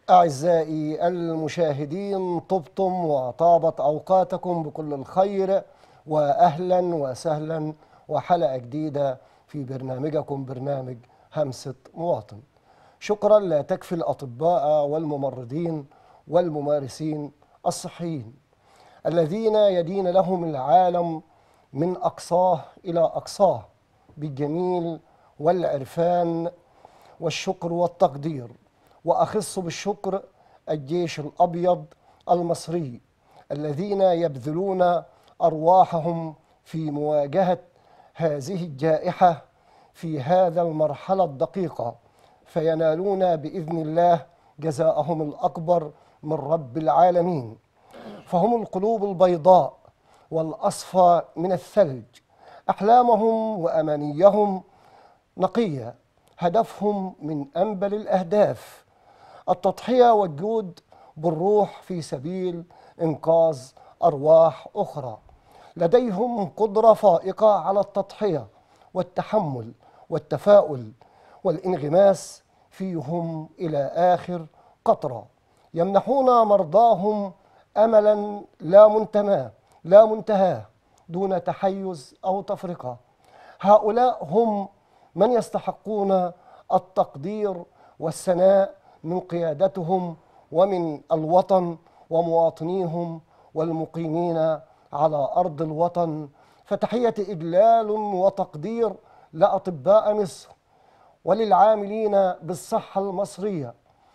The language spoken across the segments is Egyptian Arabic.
أعزائي المشاهدين طبتم وطابت أوقاتكم بكل الخير وأهلا وسهلا وحلقة جديدة في برنامجكم برنامج همسة مواطن شكرا لا تكفي الأطباء والممرضين والممارسين الصحيين الذين يدين لهم العالم من أقصاه إلى أقصاه بالجميل والعرفان والشكر والتقدير واخص بالشكر الجيش الابيض المصري الذين يبذلون ارواحهم في مواجهه هذه الجائحه في هذا المرحله الدقيقه فينالون باذن الله جزاءهم الاكبر من رب العالمين فهم القلوب البيضاء والاصفى من الثلج احلامهم وامانيهم نقيه هدفهم من انبل الاهداف التضحيه والجود بالروح في سبيل انقاذ ارواح اخرى لديهم قدره فائقه على التضحيه والتحمل والتفاؤل والانغماس فيهم الى اخر قطره يمنحون مرضاهم املا لا منتماه لا منتهاه دون تحيز او تفرقه هؤلاء هم من يستحقون التقدير والثناء من قيادتهم ومن الوطن ومواطنيهم والمقيمين على ارض الوطن فتحيه اجلال وتقدير لاطباء مصر وللعاملين بالصحه المصريه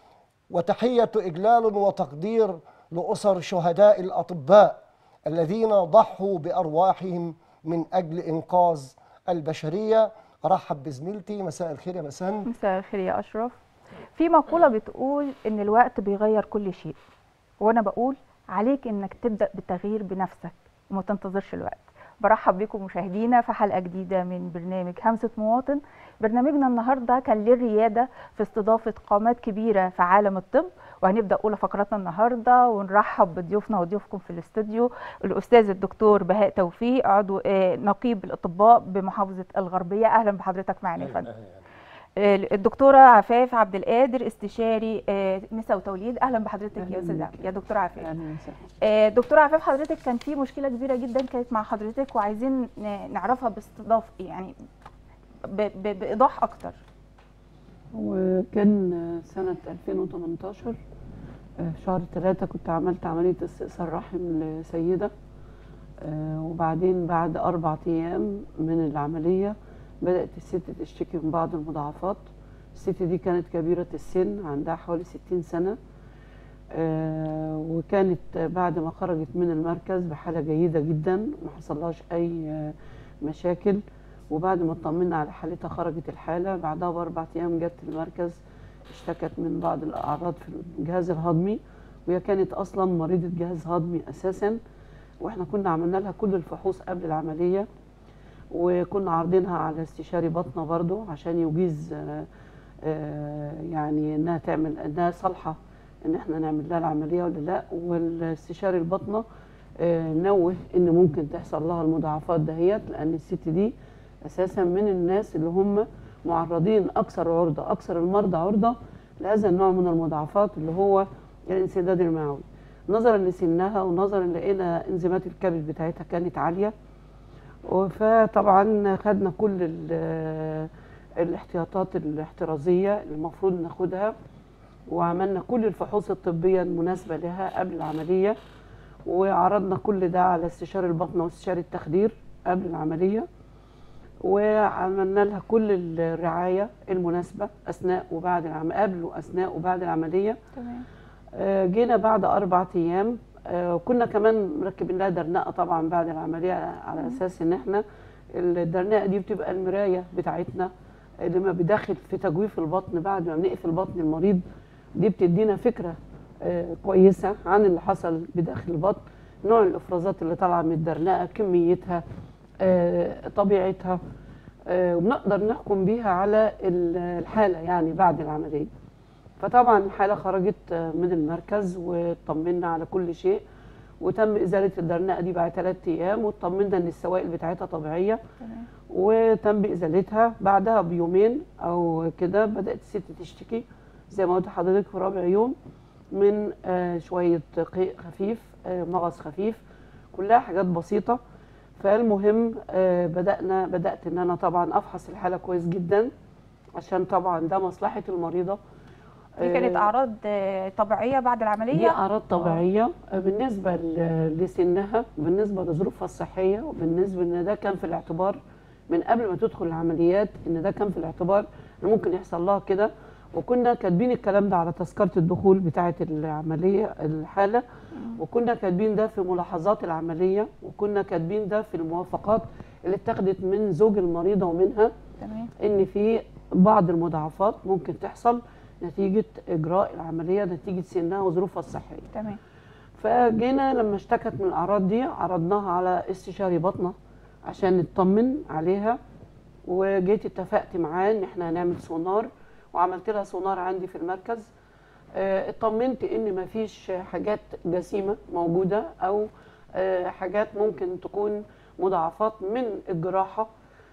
وتحيه اجلال وتقدير لاسر شهداء الاطباء الذين ضحوا بارواحهم من اجل انقاذ البشريه ارحب بزميلتي مساء الخير يا مسان مساء الخير يا اشرف في مقوله بتقول ان الوقت بيغير كل شيء وانا بقول عليك انك تبدا بالتغيير بنفسك وما تنتظرش الوقت برحب بكم مشاهدينا في حلقه جديده من برنامج همسه مواطن برنامجنا النهارده كان ليه الرياده في استضافه قامات كبيره في عالم الطب وهنبدا اولى فقراتنا النهارده ونرحب بضيوفنا وضيوفكم في الاستوديو الاستاذ الدكتور بهاء توفيق عضو آه، نقيب الاطباء بمحافظه الغربيه اهلا بحضرتك معنا يا فندم آه، الدكتوره عفاف عبد القادر استشاري آه، نساء وتوليد اهلا بحضرتك يا أهلاً استاذه بيك. يا دكتوره عفاف اهلا وسهلا آه، دكتوره عفاف حضرتك كان في مشكله كبيره جدا كانت مع حضرتك وعايزين ن- نعرفها باستضاف يعني ب- ب- بايضاح اكتر وكان سنة 2018 آه، شهر ثلاثة كنت عملت عملية استئصال رحم لسيدة آه، وبعدين بعد أربع أيام من العملية بدأت الست تشتكي من بعض المضاعفات الست دي كانت كبيرة السن عندها حوالي 60 سنة آه، وكانت بعد ما خرجت من المركز بحالة جيدة جدا ما حصلهاش أي آه، مشاكل وبعد ما اطمنا على حالتها خرجت الحالة بعدها بأربع أيام جت المركز اشتكت من بعض الأعراض في الجهاز الهضمي وهي كانت أصلا مريضة جهاز هضمي أساسا واحنا كنا عملنا لها كل الفحوص قبل العملية وكنا عارضينها على استشاري بطنة برضو عشان يجيز آه، آه، يعني انها تعمل انها صالحة ان احنا نعمل لها العملية ولا لا والاستشاري البطنة آه، نوه ان ممكن تحصل لها المضاعفات دهيت لان الست دي اساسا من الناس اللي هم معرضين اكثر عرضه اكثر المرضى عرضه لهذا النوع من المضاعفات اللي هو الانسداد المعوي نظرا لسنها ونظرا لقينا انزيمات الكبد بتاعتها كانت عاليه فطبعا خدنا كل ال- الاحتياطات الاحترازيه اللي المفروض ناخدها وعملنا كل الفحوص الطبيه المناسبه لها قبل العمليه وعرضنا كل ده على استشاري البطنه واستشاري التخدير قبل العمليه وعملنا لها كل الرعايه المناسبه اثناء وبعد العم... قبل واثناء وبعد العمليه تمام آه، جينا بعد أربع أيام آه، كنا كمان مركبين لها درنقة طبعا بعد العملية على أساس إن إحنا الدرنقة دي بتبقى المراية بتاعتنا اللي ما بداخل في تجويف البطن بعد ما بنقفل بطن المريض دي بتدينا فكرة آه، كويسة عن اللي حصل بداخل البطن نوع الإفرازات اللي طالعة من الدرنقة كميتها آه، طبيعتها آه، وبنقدر نحكم بيها على ال- الحالة يعني بعد العملية فطبعا الحالة خرجت آه، من المركز واطمنا على كل شيء وتم إزالة الدرنقة دي بعد ثلاث أيام واطمنا إن السوائل بتاعتها طبيعية تمام وتم إزالتها بعدها بيومين أو كده بدأت الست تشتكي زي ما قلت لحضرتك في رابع يوم من آه، شويه قيء خفيف آه، مغص خفيف كلها حاجات بسيطه فالمهم آه، بدانا بدات ان انا طبعا افحص الحاله كويس جدا عشان طبعا ده مصلحه المريضه دي كانت آه، اعراض آه، طبيعيه بعد دي العمليه اعراض طبيعيه بالنسبه ل- لسنها بالنسبه لظروفها الصحيه وبالنسبه ان ده كان في الاعتبار من قبل ما تدخل العمليات ان ده كان في الاعتبار ان ممكن يحصل لها كده وكنا كاتبين الكلام ده على تذكره الدخول بتاعه العمليه الحاله وكنا كاتبين ده في ملاحظات العمليه وكنا كاتبين ده في الموافقات اللي اتخذت من زوج المريضه ومنها تمام ان في بعض المضاعفات ممكن تحصل نتيجه اجراء العمليه نتيجه سنها وظروفها الصحيه تمام فجينا لما اشتكت من الاعراض دي عرضناها على استشاري بطنه عشان نطمن عليها وجيت اتفقت معاه ان احنا هنعمل سونار وعملت لها سونار عندي في المركز آه، اطمنت ان مفيش حاجات جسيمه موجوده او آه، حاجات ممكن تكون مضاعفات من الجراحه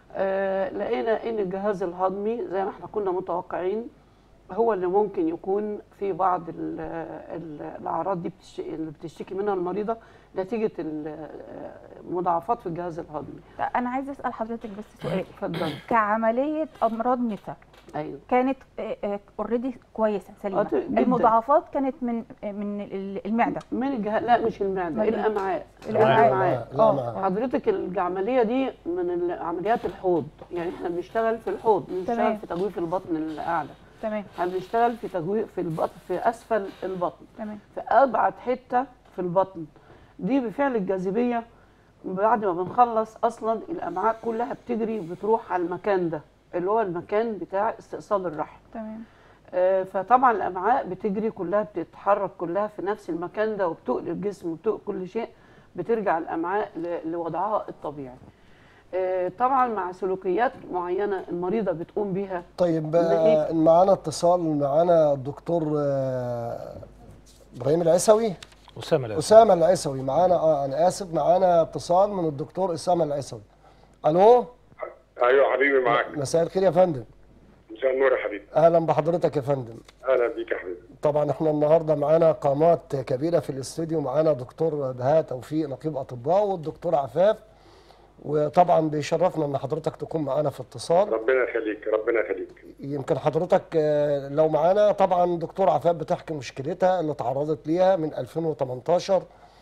آه، لقينا ان الجهاز الهضمي زي ما احنا كنا متوقعين هو اللي ممكن يكون في بعض ال ال الاعراض دي بتش- اللي بتشتكي منها المريضه نتيجه ال- مضاعفات في الجهاز الهضمي طب انا عايزه اسال حضرتك بس سؤال اتفضل كعمليه امراض نساء ايوه كانت اوريدي كويسه آه، سليمه جداً. المضاعفات كانت من آه، من ال- المعده من الجهاز لا مش المعده من- الامعاء الأمعاء. لا آه. ما حضرتك العمليه دي من العمليات الحوض يعني احنا بنشتغل في الحوض تمام. بنشتغل في تجويف البطن الاعلى تمام احنا بنشتغل في تجويف في البطن في اسفل البطن تمام في ابعد حته في البطن دي بفعل الجاذبيه بعد ما بنخلص اصلا الامعاء كلها بتجري بتروح على المكان ده اللي هو المكان بتاع استئصال الرحم تمام آه، فطبعا الامعاء بتجري كلها بتتحرك كلها في نفس المكان ده وبتؤذي الجسم وبتؤذي كل شيء بترجع الامعاء ل- لوضعها الطبيعي آه، طبعا مع سلوكيات معينه المريضه بتقوم بيها طيب إن آه، معانا اتصال معانا الدكتور آه، ابراهيم العيسوي اسامه الأسد. اسامه العيسوي معانا اه انا اسف معانا اتصال من الدكتور اسامه العيسوي الو ايوه حبيبي معاك مساء الخير يا فندم مساء النور يا حبيبي اهلا بحضرتك يا فندم اهلا بيك يا حبيبي طبعا احنا النهارده معانا قامات كبيره في الاستوديو معانا دكتور بهاء توفيق نقيب اطباء والدكتور عفاف وطبعا بيشرفنا ان حضرتك تكون معانا في اتصال ربنا يخليك ربنا يخليك يمكن حضرتك آه، لو معانا طبعا دكتور عفاف بتحكي مشكلتها اللي تعرضت ليها من 2018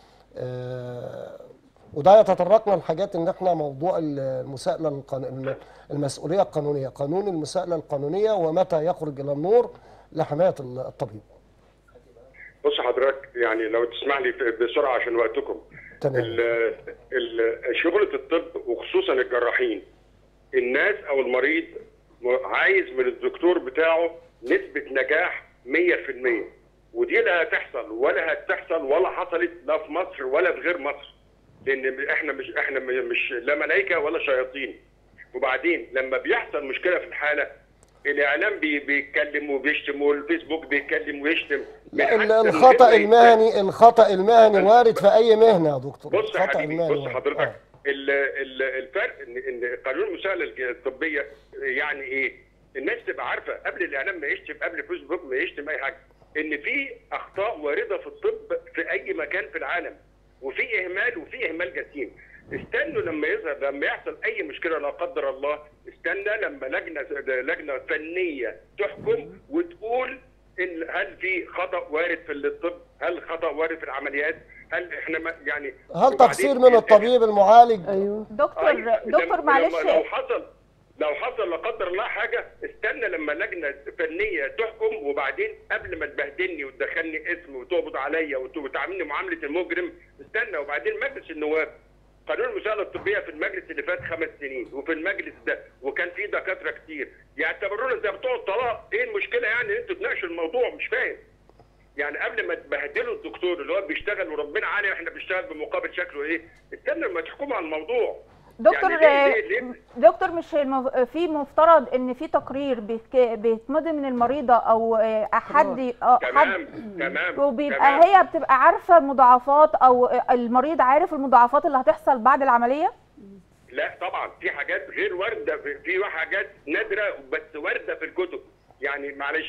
آه، وده يتطرقنا لحاجات ان احنا موضوع المساءله القان... الم- المسؤوليه القانونيه قانون المساءله القانونيه ومتى يخرج الى النور لحمايه الطبيب بص حضرتك يعني لو تسمح لي بسرعه عشان وقتكم تمام ال- ال- شغلة الطب وخصوصا الجراحين الناس او المريض م- عايز من الدكتور بتاعه نسبة نجاح 100% ودي لا هتحصل ولا هتحصل ولا حصلت لا في مصر ولا في غير مصر لان احنا مش احنا م- مش لا ملائكه ولا شياطين وبعدين لما بيحصل مشكله في الحاله الاعلام بي بيتكلم وبيشتم والفيسبوك بيتكلم ويشتم لا، ال- بالعكس، الخطا من غير ما المهني الخطا المهني وارد في اي مهنه يا دكتور بص يا الخطا حبيبي المهني بص وارد. حضرتك آه. ال- ال- الفرق ان ان قانون المساءله الج- الطبيه يعني ايه؟ الناس تبقى عارفه قبل الاعلام ما يشتم قبل فيسبوك ما يشتم اي حاجه ان في اخطاء وارده في الطب في اي مكان في العالم وفي اهمال وفي اهمال جسيم استنوا لما يظهر لما يحصل اي مشكله لا قدر الله استنى لما لجنه لجنه فنيه تحكم وتقول إن هل في خطا وارد في الطب؟ هل خطا وارد في العمليات؟ هل احنا ما يعني هل وبعدين تقصير من الطبيب المعالج ايوه دكتور أيوة، دكتور لما- معلش لما لو حصل لو حصل لا قدر الله حاجه استنى لما لجنه فنيه تحكم وبعدين قبل ما تبهدلني وتدخلني اسم وتقبض عليا وت- وتعاملني معامله المجرم استنى وبعدين مجلس النواب قانون المساءله الطبيه في المجلس اللي فات خمس سنين وفي المجلس ده وكان فيه دكاتره كتير يعتبرونا زي بتوع الطلاق ايه المشكله يعني ان انتوا تناقشوا الموضوع مش فاهم يعني قبل ما تبهدلوا الدكتور اللي هو بيشتغل وربنا عالم احنا بنشتغل بمقابل شكله ايه استنى لما تحكموا على الموضوع دكتور يعني ليه- ليه- ليه؟ دكتور مش المف... في مفترض ان في تقرير بيتك... بيتمضي من المريضه او آه، حد آه، حد تمام تمام وبيبقى تمام. هي بتبقى عارفه المضاعفات او المريض عارف المضاعفات اللي هتحصل بعد العمليه لا طبعا في حاجات غير وارده في, في حاجات نادره بس وارده في الكتب يعني معلش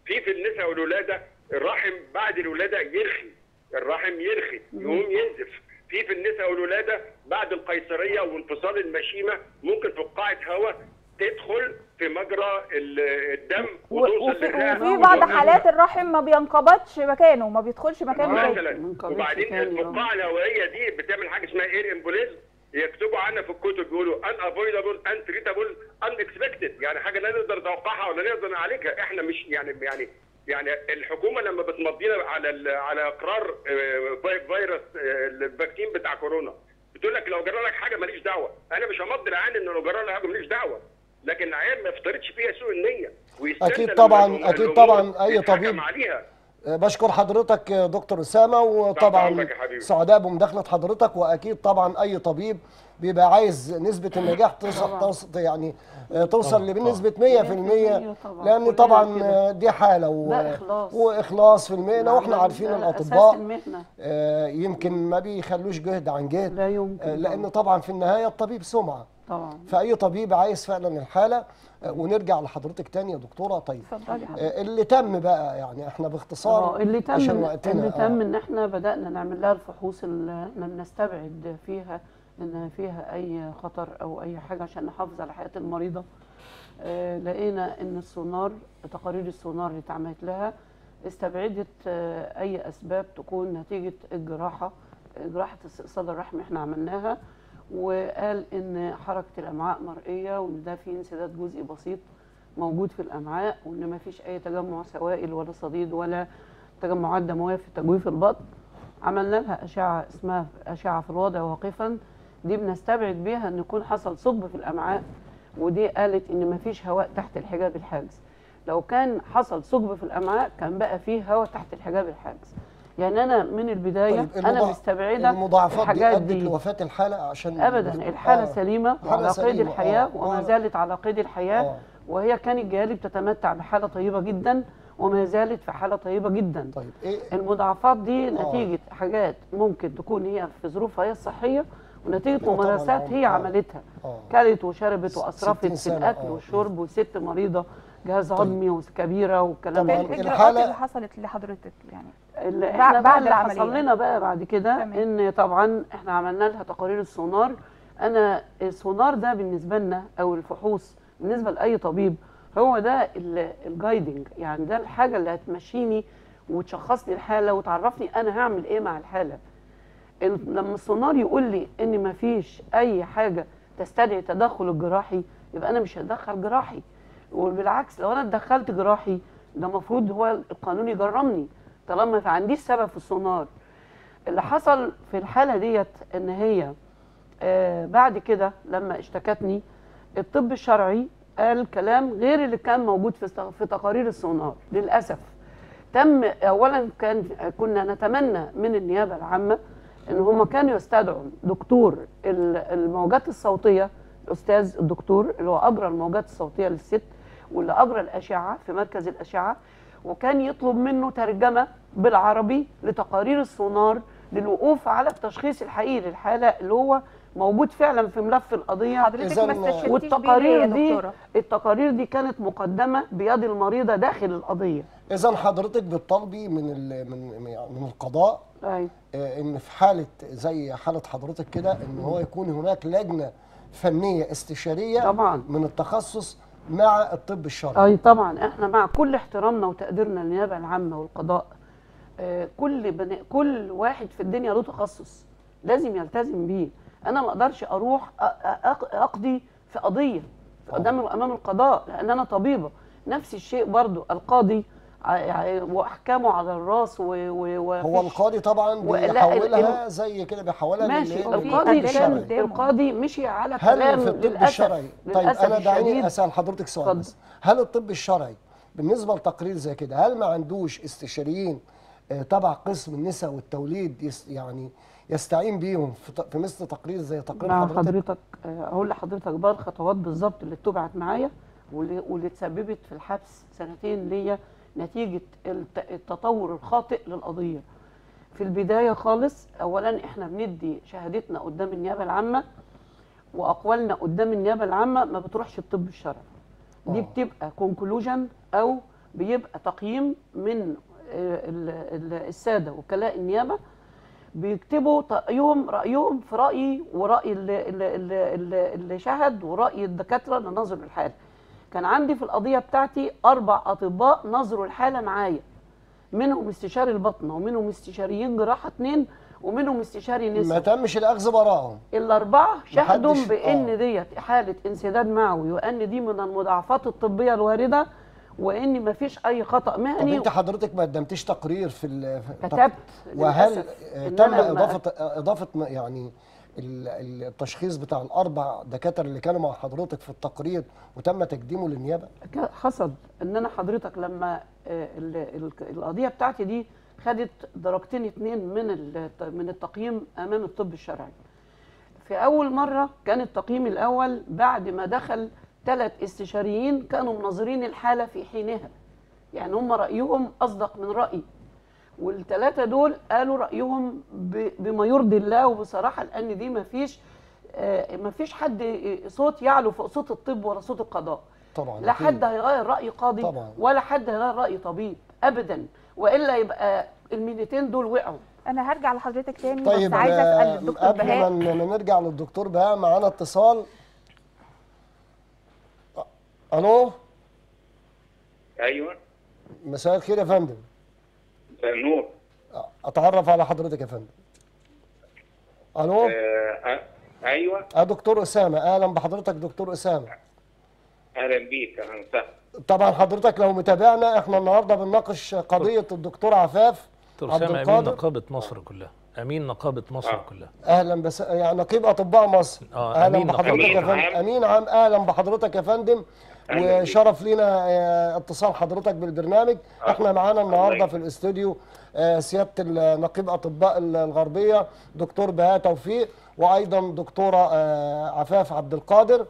في في النساء والولاده الرحم بعد الولاده يرخي الرحم يرخي يقوم ينزف في في النساء والولاده بعد القيصريه وانفصال المشيمه ممكن فقاعه هواء تدخل في مجرى ال- الدم و- وتوصل وفي, للرئة وفي بعض وتوصل حالات الرحم ما بينقبضش مكانه ما بيدخلش مكانه تاني مثلا منقبضش وبعدين تاني، آه. الفقاعه الهوائيه دي بتعمل حاجه اسمها اير امبوليزم يكتبوا عنها في الكتب بيقولوا ان افويدبل ان تريتابل ان اكسبكتد يعني حاجه لا نقدر نتوقعها ولا نقدر نعالجها احنا مش يعني يعني يعني الحكومه لما بتمضينا على ال- على اقرار آه، في- فيروس آه، الفاكسين بتاع كورونا بتقول لك لو جرى لك حاجه ماليش دعوه انا مش همضي العيان ان لو جرى لك حاجه ماليش دعوه لكن العيان ما يفترضش فيها سوء النيه ويستنى أكيد لما طبعاً- الأم- أكيد الأمور طبعاً أي يتحكم طبيب عليها آه، بشكر حضرتك آه، دكتور اسامه وطبعا أمرك يا حبيبي. سعداء بمداخله حضرتك واكيد طبعا اي طبيب بيبقى عايز نسبه النجاح توصل توصل يعني آه، توصل لبنسبه 100% طبعاً. لان كلنا طبعا كده. آه، دي حاله و... ده إخلاص. واخلاص في المهنه واحنا ده- عارفين ده الاطباء أساس المهنة آه، يمكن ما بيخلوش جهد عن جهد لا يمكن آه، لان طبعاً. طبعا في النهايه الطبيب سمعه طبعا فاي طبيب عايز فعلا الحاله آه، ونرجع لحضرتك تاني يا دكتوره طيب اتفضلي حضرتك آه، اللي تم بقى يعني احنا باختصار اه اللي تم عشان وقتنا اللي آه. تم ان احنا بدانا نعمل لها الفحوص اللي احنا بنستبعد فيها ان فيها اي خطر او اي حاجه عشان نحافظ على حياه المريضه آه لقينا ان السونار تقارير السونار اللي اتعملت لها استبعدت آه اي اسباب تكون نتيجه الجراحه جراحه استئصال الرحم احنا عملناها وقال ان حركه الامعاء مرئيه وان ده فيه انسداد جزئي بسيط موجود في الامعاء وان ما فيش اي تجمع سوائل ولا صديد ولا تجمعات دمويه في تجويف البطن عملنا لها اشعه اسمها اشعه في الوضع واقفا دي بنستبعد بيها ان يكون حصل ثقب في الامعاء ودي قالت ان ما فيش هواء تحت الحجاب الحاجز لو كان حصل ثقب في الامعاء كان بقى فيه هواء تحت الحجاب الحاجز يعني انا من البدايه طيب انا المضاع- مستبعده المضاعفات دي الحاجات ادت دي لوفاه الحاله عشان ابدا الحاله آه. سليمه حالة وعلى قيد سليمة، الحياه آه. وما آه. زالت على قيد الحياه آه. وهي كانت جايه لي بتتمتع بحاله طيبه جدا وما زالت في حاله طيبه جدا طيب ايه المضاعفات دي آه. نتيجه حاجات ممكن تكون هي في ظروفها هي الصحيه ونتيجه طبعاً ممارسات عمر. هي آه. عملتها اه كلت وشربت 60 واسرفت في سنة، الاكل آه. والشرب وست مريضه جهاز هضمي وكبيره والكلام طبعاً ايه ده الاجراءات الحالة- اللي حصلت لحضرتك يعني اللي بعد- احنا بعد بعد اللي العملية. حصل لنا بقى بعد كده تمام. ان طبعا احنا عملنا لها تقارير السونار انا السونار ده بالنسبه لنا او الفحوص بالنسبه لاي طبيب هو ده ال- الجايدنج يعني ده الحاجه اللي هتمشيني وتشخص لي الحاله وتعرفني انا هعمل ايه مع الحاله ال- لما السونار يقول لي ان مفيش اي حاجه تستدعي تدخل الجراحي يبقى انا مش هدخل جراحي وبالعكس لو انا اتدخلت جراحي ده المفروض هو القانون يجرمني طالما ما عنديش سبب في السونار اللي حصل في الحاله ديت ان هي آه بعد كده لما اشتكتني الطب الشرعي قال كلام غير اللي كان موجود في است- في تقارير السونار للاسف تم اولا كان كنا نتمنى من النيابه العامه ان هم كانوا يستدعوا دكتور ال- الموجات الصوتيه الاستاذ الدكتور اللي هو اجرى الموجات الصوتيه للست واللي اجرى الاشعه في مركز الاشعه وكان يطلب منه ترجمه بالعربي لتقارير السونار للوقوف على التشخيص الحقيقي للحاله اللي هو موجود فعلا في ملف القضيه حضرتك إذن- ما استشهدتيش بيه ليه والتقارير يا دي دكتوره التقارير دي كانت مقدمه بيد المريضه داخل القضيه اذا حضرتك بتطالبي من ال... من من القضاء ايوه آه، ان في حاله زي حاله حضرتك كده ان هو يكون هناك لجنه فنيه استشاريه طبعا من التخصص مع الطب الشرعي اي طبعا احنا مع كل احترامنا وتقديرنا للنيابه العامه والقضاء آه، كل بني كل واحد في الدنيا له تخصص لازم يلتزم بيه انا ما اقدرش اروح أ- أ- اقضي في قضيه في قدام امام القضاء لان انا طبيبه نفس الشيء برضو القاضي ع- واحكامه على الراس و, و... و... هو القاضي طبعا ولا- بيحولها زي كده بيحولها ماشي لل- هو في القاضي أدلة كان قدامه. القاضي مشي على هل كلام في الطب للاسف الشرعي طيب للاسف انا دعيني الشديد اسال حضرتك سؤال اتفضل. بس هل الطب الشرعي بالنسبه لتقرير زي كده هل ما عندوش استشاريين آه، تبع قسم النساء والتوليد يس يعني يستعين بيهم في ت- في مثل تقرير زي تقرير مع حضرتك حضرتك آه، اقول لحضرتك بقى الخطوات بالظبط اللي اتبعت معايا واللي, واللي اتسببت في الحبس سنتين ليا نتيجه الت- التطور الخاطئ للقضيه في البدايه خالص اولا احنا بندي شهادتنا قدام النيابه العامه واقوالنا قدام النيابه العامه ما بتروحش الطب الشرعي دي آه. بتبقى كونكلوجن او بيبقى تقييم من آه، ال- ال- الساده وكلاء النيابه بيكتبوا رايهم رايهم في رايي وراي اللي, اللي, اللي, اللي- اللي شهد وراي الدكاتره اللي نظروا الحاله كان عندي في القضيه بتاعتي اربع اطباء نظروا الحاله معايا منهم استشاري البطنه ومنهم استشاريين جراحه اثنين ومنهم استشاري ما نساء تمش الاخذ براءهم الاربعه شهدوا محدش- بان آه. ديت حاله انسداد معوي وان دي من المضاعفات الطبيه الوارده وان ما فيش اي خطا طب مهني انت حضرتك ما قدمتيش تقرير في ال- في- كتبت وهل للأسف آه، إن تم أنا لما اضافه اضافه م- يعني ال- ال- التشخيص بتاع الاربع دكاتره اللي كانوا مع حضرتك في التقرير وتم تقديمه للنيابه ك- حصل ان انا حضرتك لما آه، ال- ال- القضيه بتاعتي دي خدت درجتين اتنين من ال- من التقييم امام الطب الشرعي في اول مره كان التقييم الاول بعد ما دخل ثلاث استشاريين كانوا مناظرين الحاله في حينها يعني هم رايهم اصدق من رايي والثلاثه دول قالوا رايهم ب- بما يرضي الله وبصراحه لان دي ما فيش ما فيش حد صوت يعلو فوق صوت الطب ولا صوت القضاء طبعا لا أكيد. حد هيغير راي قاضي طبعا. ولا حد هيغير راي طبيب ابدا والا يبقى المينتين دول وقعوا انا هرجع لحضرتك تاني طيب بس عايزه آه، اسال الدكتور قبل ما بهاء ن- ما نرجع للدكتور بهاء معانا اتصال أ- الو ايوه مساء الخير يا فندم نور اتعرف على حضرتك يا فندم الو آه ايوه اه دكتور اسامه اهلا بحضرتك دكتور اسامه اهلا بيك اهلا وسهلا طبعا حضرتك لو متابعنا احنا النهارده بنناقش قضيه الدكتور عفاف دكتور عبد اسامه امين القادر نقابه مصر كلها امين نقابه مصر آه. كلها اهلا بس يعني نقيب اطباء مصر آه، اهلا أمين بحضرتك نقابة. يا فندم أمين عام. امين عام اهلا بحضرتك يا فندم أهلا بيك. وشرف لينا آه، اتصال حضرتك بالبرنامج آه. احنا معانا النهارده الله في الاستوديو آه، سياده ال- نقيب اطباء ال- الغربيه دكتور بهاء توفيق وايضا دكتوره آه، عفاف عبد القادر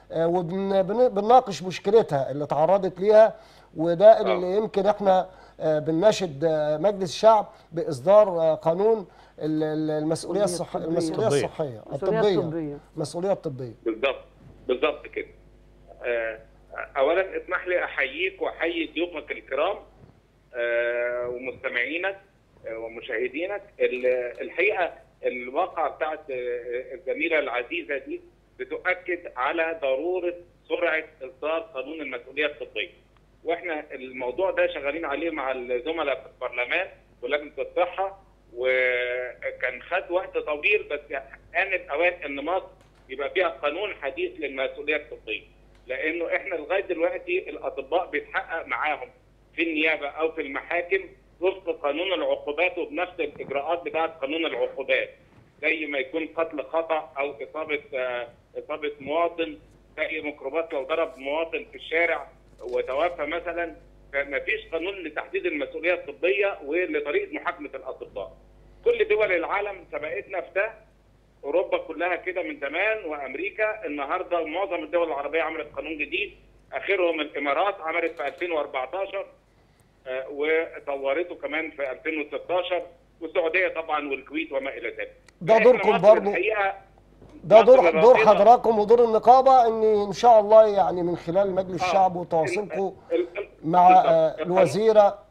وبنناقش مشكلتها اللي تعرضت ليها وده اللي يمكن احنا آه، بنناشد آه، مجلس الشعب باصدار آه، قانون ال- ال- المسؤوليه الصحيه الطبية. المسؤوليه الطبية. الصحيه مسؤولية الطبيه طبية. المسؤوليه الطبيه بالضبط بالضبط كده آه، اولا اسمح لي احييك واحيي ضيوفك الكرام آه، ومستمعينك آه، ومشاهدينك ال- الحقيقه الواقعه بتاعت آه، الزميله العزيزه دي بتؤكد على ضروره سرعه اصدار قانون المسؤوليه الطبيه واحنا الموضوع ده شغالين عليه مع الزملاء في البرلمان ولجنه الصحه وكان خد وقت طويل بس ان الاوان ان مصر يبقى فيها قانون حديث للمسؤوليه الطبيه لانه احنا لغايه دلوقتي الاطباء بيتحقق معاهم في النيابه او في المحاكم وفق قانون العقوبات وبنفس الاجراءات بتاعه قانون العقوبات زي ما يكون قتل خطا او اصابه آه، اصابه مواطن زي ميكروباص لو ضرب مواطن في الشارع وتوفى مثلا فما فيش قانون لتحديد المسؤوليه الطبيه ولطريقه محاكمه الاطباء. كل دول العالم سبقتنا في ده اوروبا كلها كده من زمان وامريكا النهارده معظم الدول العربيه عملت قانون جديد اخرهم الامارات عملت في 2014 آه، وطورته كمان في 2016 والسعوديه طبعا والكويت وما الى ذلك. ده إحنا دوركم مصر برضو. الحقيقه ده مصر دور دور رافضة. حضراتكم ودور النقابه ان ان شاء الله يعني من خلال مجلس آه، الشعب وتواصلكم ال- ال- مع بالضبط. آه، القانون- الوزيره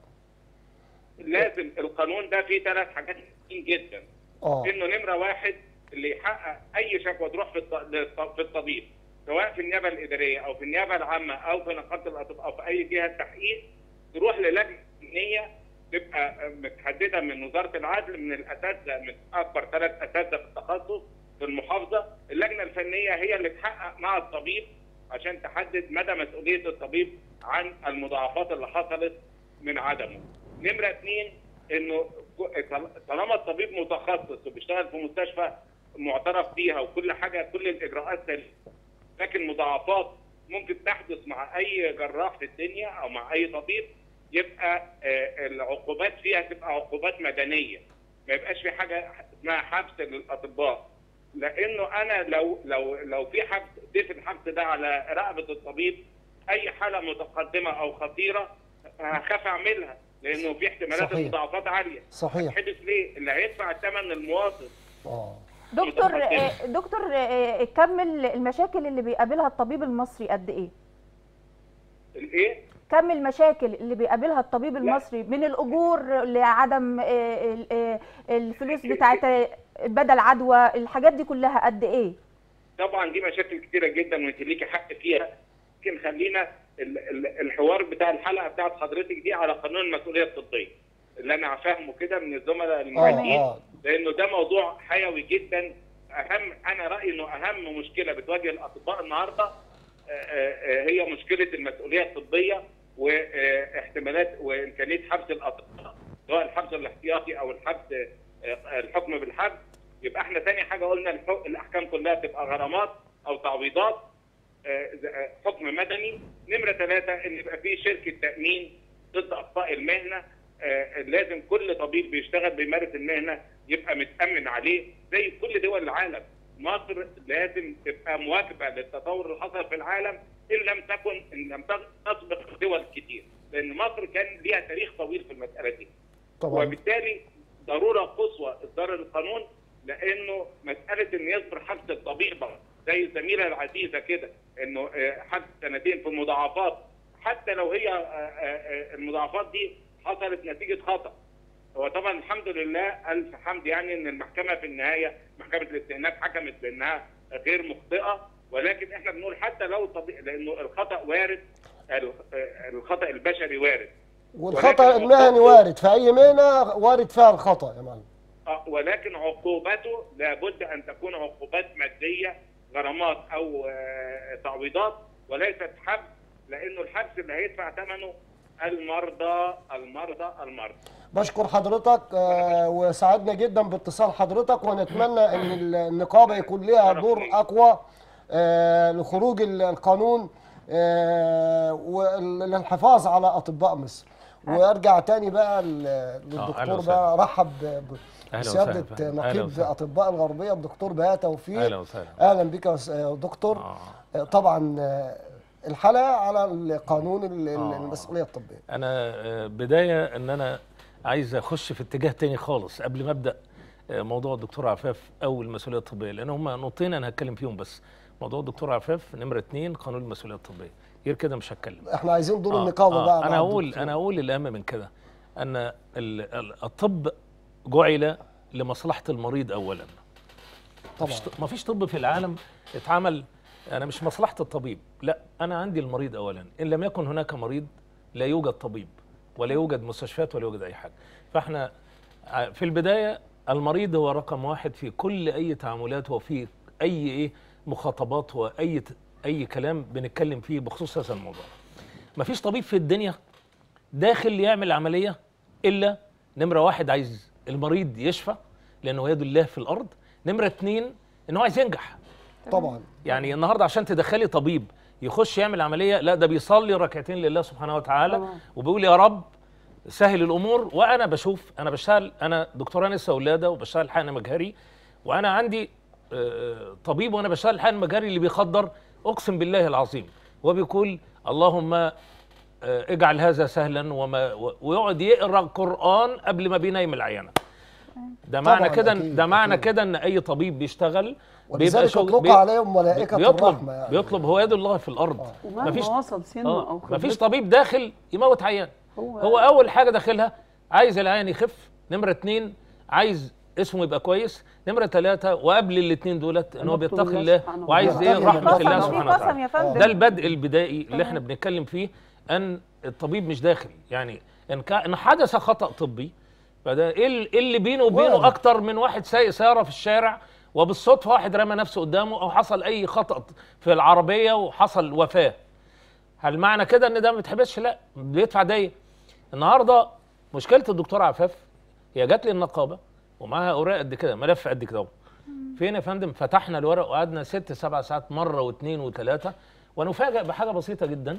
لازم القانون ده فيه ثلاث حاجات مهمين جدا اه انه نمره واحد اللي يحقق اي شكوى تروح في الط- للط- في الطبيب سواء في النيابه الاداريه او في النيابه العامه او في نقابه الاطباء او في اي جهه تحقيق تروح للجنه فنيه تبقى متحدده من وزاره العدل من الاساتذه من اكبر ثلاث اساتذه في التخصص في المحافظه اللجنه الفنيه هي اللي تحقق مع الطبيب عشان تحدد مدى مسؤوليه الطبيب عن المضاعفات اللي حصلت من عدمه. نمره اثنين انه طالما الطبيب متخصص وبيشتغل في مستشفى معترف بيها وكل حاجه كل الاجراءات سليمه لكن مضاعفات ممكن تحدث مع اي جراح في الدنيا او مع اي طبيب يبقى آه، العقوبات فيها تبقى عقوبات مدنيه ما يبقاش في حاجه اسمها حبس للاطباء لانه انا لو لو لو في حبس ضيف الحبس ده على رقبه الطبيب اي حاله متقدمه او خطيره هخاف اعملها لانه في احتمالات صحيح. المضاعفات عاليه صحيح حدث ليه؟ اللي هيدفع الثمن المواطن اه دكتور متقدمة. آه، دكتور آه، كم المشاكل اللي بيقابلها الطبيب المصري قد ايه؟ الايه؟ كم المشاكل اللي بيقابلها الطبيب المصري من الاجور لعدم آه، ال- آه، الفلوس بتاعت بدل عدوى الحاجات دي كلها قد ايه طبعا دي مشاكل كتيره جدا وانت ليكي حق فيها لكن خلينا ال- ال- الحوار بتاع الحلقه بتاعت حضرتك دي على قانون المسؤوليه الطبيه اللي انا فاهمه كده من الزملاء المعيدين اه لانه ده موضوع حيوي جدا اهم انا رايي انه اهم مشكله بتواجه الاطباء النهارده آه، آه، هي مشكله المسؤوليه الطبيه واحتمالات وامكانيه حبس الاطباء سواء الحبس الاحتياطي او الحبس آه، الحكم بالحبس يبقى احنا تاني حاجه قلنا الحق- الاحكام كلها تبقى غرامات او تعويضات آه، ز- آه، حكم مدني نمره ثلاثه ان يبقى في شركه تامين ضد اخطاء المهنه آه، لازم كل طبيب بيشتغل بيمارس المهنه يبقى متامن عليه زي كل دول العالم مصر لازم تبقى مواكبه للتطور اللي حصل في العالم ان لم تكن ان لم تسبق دول كتير لان مصر كان ليها تاريخ طويل في المساله دي طبعا وبالتالي ضروره قصوى اصدار القانون لانه مساله ان يصدر حبس الطبيبه زي الزميله العزيزه كده انه آه، حبس سنتين في مضاعفات حتى لو هي آه، آه، آه، المضاعفات دي حصلت نتيجه خطا هو طبعا الحمد لله الف حمد يعني ان المحكمه في النهايه محكمه الاستئناف حكمت بانها غير مخطئه ولكن احنا بنقول حتى لو طبيعي لانه الخطا وارد ال- آه، الخطا البشري وارد والخطا ولكن المهني عقوبته- وارد في اي مهنه وارد فيها الخطا يا معلم آه، ولكن عقوبته لابد ان تكون عقوبات ماديه غرامات او آه، تعويضات وليست حبس لانه الحبس اللي هيدفع ثمنه المرضى المرضى المرضى بشكر حضرتك آه، وسعدنا جدا باتصال حضرتك ونتمنى ان النقابه يكون لها دور اقوى آه، لخروج ال- القانون آه، وللحفاظ على اطباء مصر وارجع تاني بقى ل- أهلا للدكتور وسهلا. بقى رحب ب- أهلا بسياده وسهلا. أهلا نقيب وسهلا. اطباء الغربيه الدكتور بهاء توفيق اهلا وسهلا اهلا بك يا س- آه، دكتور آه. آه، طبعا آه، الحلقه على القانون ال- ال- آه. المسؤوليه الطبيه انا آه، بدايه ان انا عايز اخش في اتجاه تاني خالص قبل ما ابدا آه، موضوع الدكتور عفاف او المسؤوليه الطبيه لان هم نقطتين انا هتكلم فيهم بس موضوع الدكتور عفاف نمره اتنين قانون المسؤوليه الطبيه غير كده مش هتكلم احنا عايزين دور آه، النقابه آه، بقى مع انا اقول الدكتور. انا اقول الاهم من كده ان ال- ال- الطب جعل لمصلحه المريض اولا طبعا ما فيش طب في العالم اتعمل انا مش مصلحه الطبيب لا انا عندي المريض اولا ان لم يكن هناك مريض لا يوجد طبيب ولا يوجد مستشفيات ولا يوجد اي حاجه فاحنا ع- في البدايه المريض هو رقم واحد في كل اي تعاملات وفي اي ايه مخاطبات واي ت- اي كلام بنتكلم فيه بخصوص هذا الموضوع ما فيش طبيب في الدنيا داخل يعمل عمليه الا نمره واحد عايز المريض يشفى لانه يد الله في الارض نمره اتنين ان هو عايز ينجح طبعا يعني النهارده عشان تدخلي طبيب يخش يعمل عمليه لا ده بيصلي ركعتين لله سبحانه وتعالى طبعا. وبيقول يا رب سهل الامور وانا بشوف انا بشتغل انا دكتوره نساء ولاده وبشتغل حقن مجهري وانا عندي آه، طبيب وانا بشتغل حقن مجهري اللي بيخدر اقسم بالله العظيم هو بيقول اللهم آه، اجعل هذا سهلا وما و- ويقعد يقرا القران قبل ما بينام العيانه ده معنى طبعاً كده أكيد، ده معنى أكيد. كده ان اي طبيب بيشتغل ولذلك شغل- اطلق بي- عليهم ملائكه بيطلب الرحمه يعني بيطلب هو يد الله في الارض ومهما مفيش وصل سنه اه او مفيش خبرته، طبيب داخل يموت عيان هو, هو اول حاجه داخلها عايز العيان يخف نمره اتنين عايز اسمه يبقى كويس نمره ثلاثة وقبل الاثنين دولت ان هو المطلوب بيتقي الله الله سبحانه وعايز وتعالى. ايه رحمه في الله قسم- سبحانه في قسم وتعالى يا فندم ده البدء البدائي اللي تمام. احنا بنتكلم فيه ان الطبيب مش داخل يعني ان كا- ان حدث خطا طبي فده ايه ال- إيه اللي بينه وبينه وارد. اكتر من واحد سايق سياره في الشارع وبالصدفه واحد رمى نفسه قدامه او حصل اي خطا في العربيه وحصل وفاه هل معنى كده ان ده ما بيتحبسش لا بيدفع دايه النهارده مشكله الدكتور عفاف هي جات لي النقابه ومعاها اوراق قد كده ملف قد كده اهو فين يا فندم فتحنا الورق وقعدنا ست سبع ساعات مره واثنين وثلاثه ونفاجئ بحاجه بسيطه جدا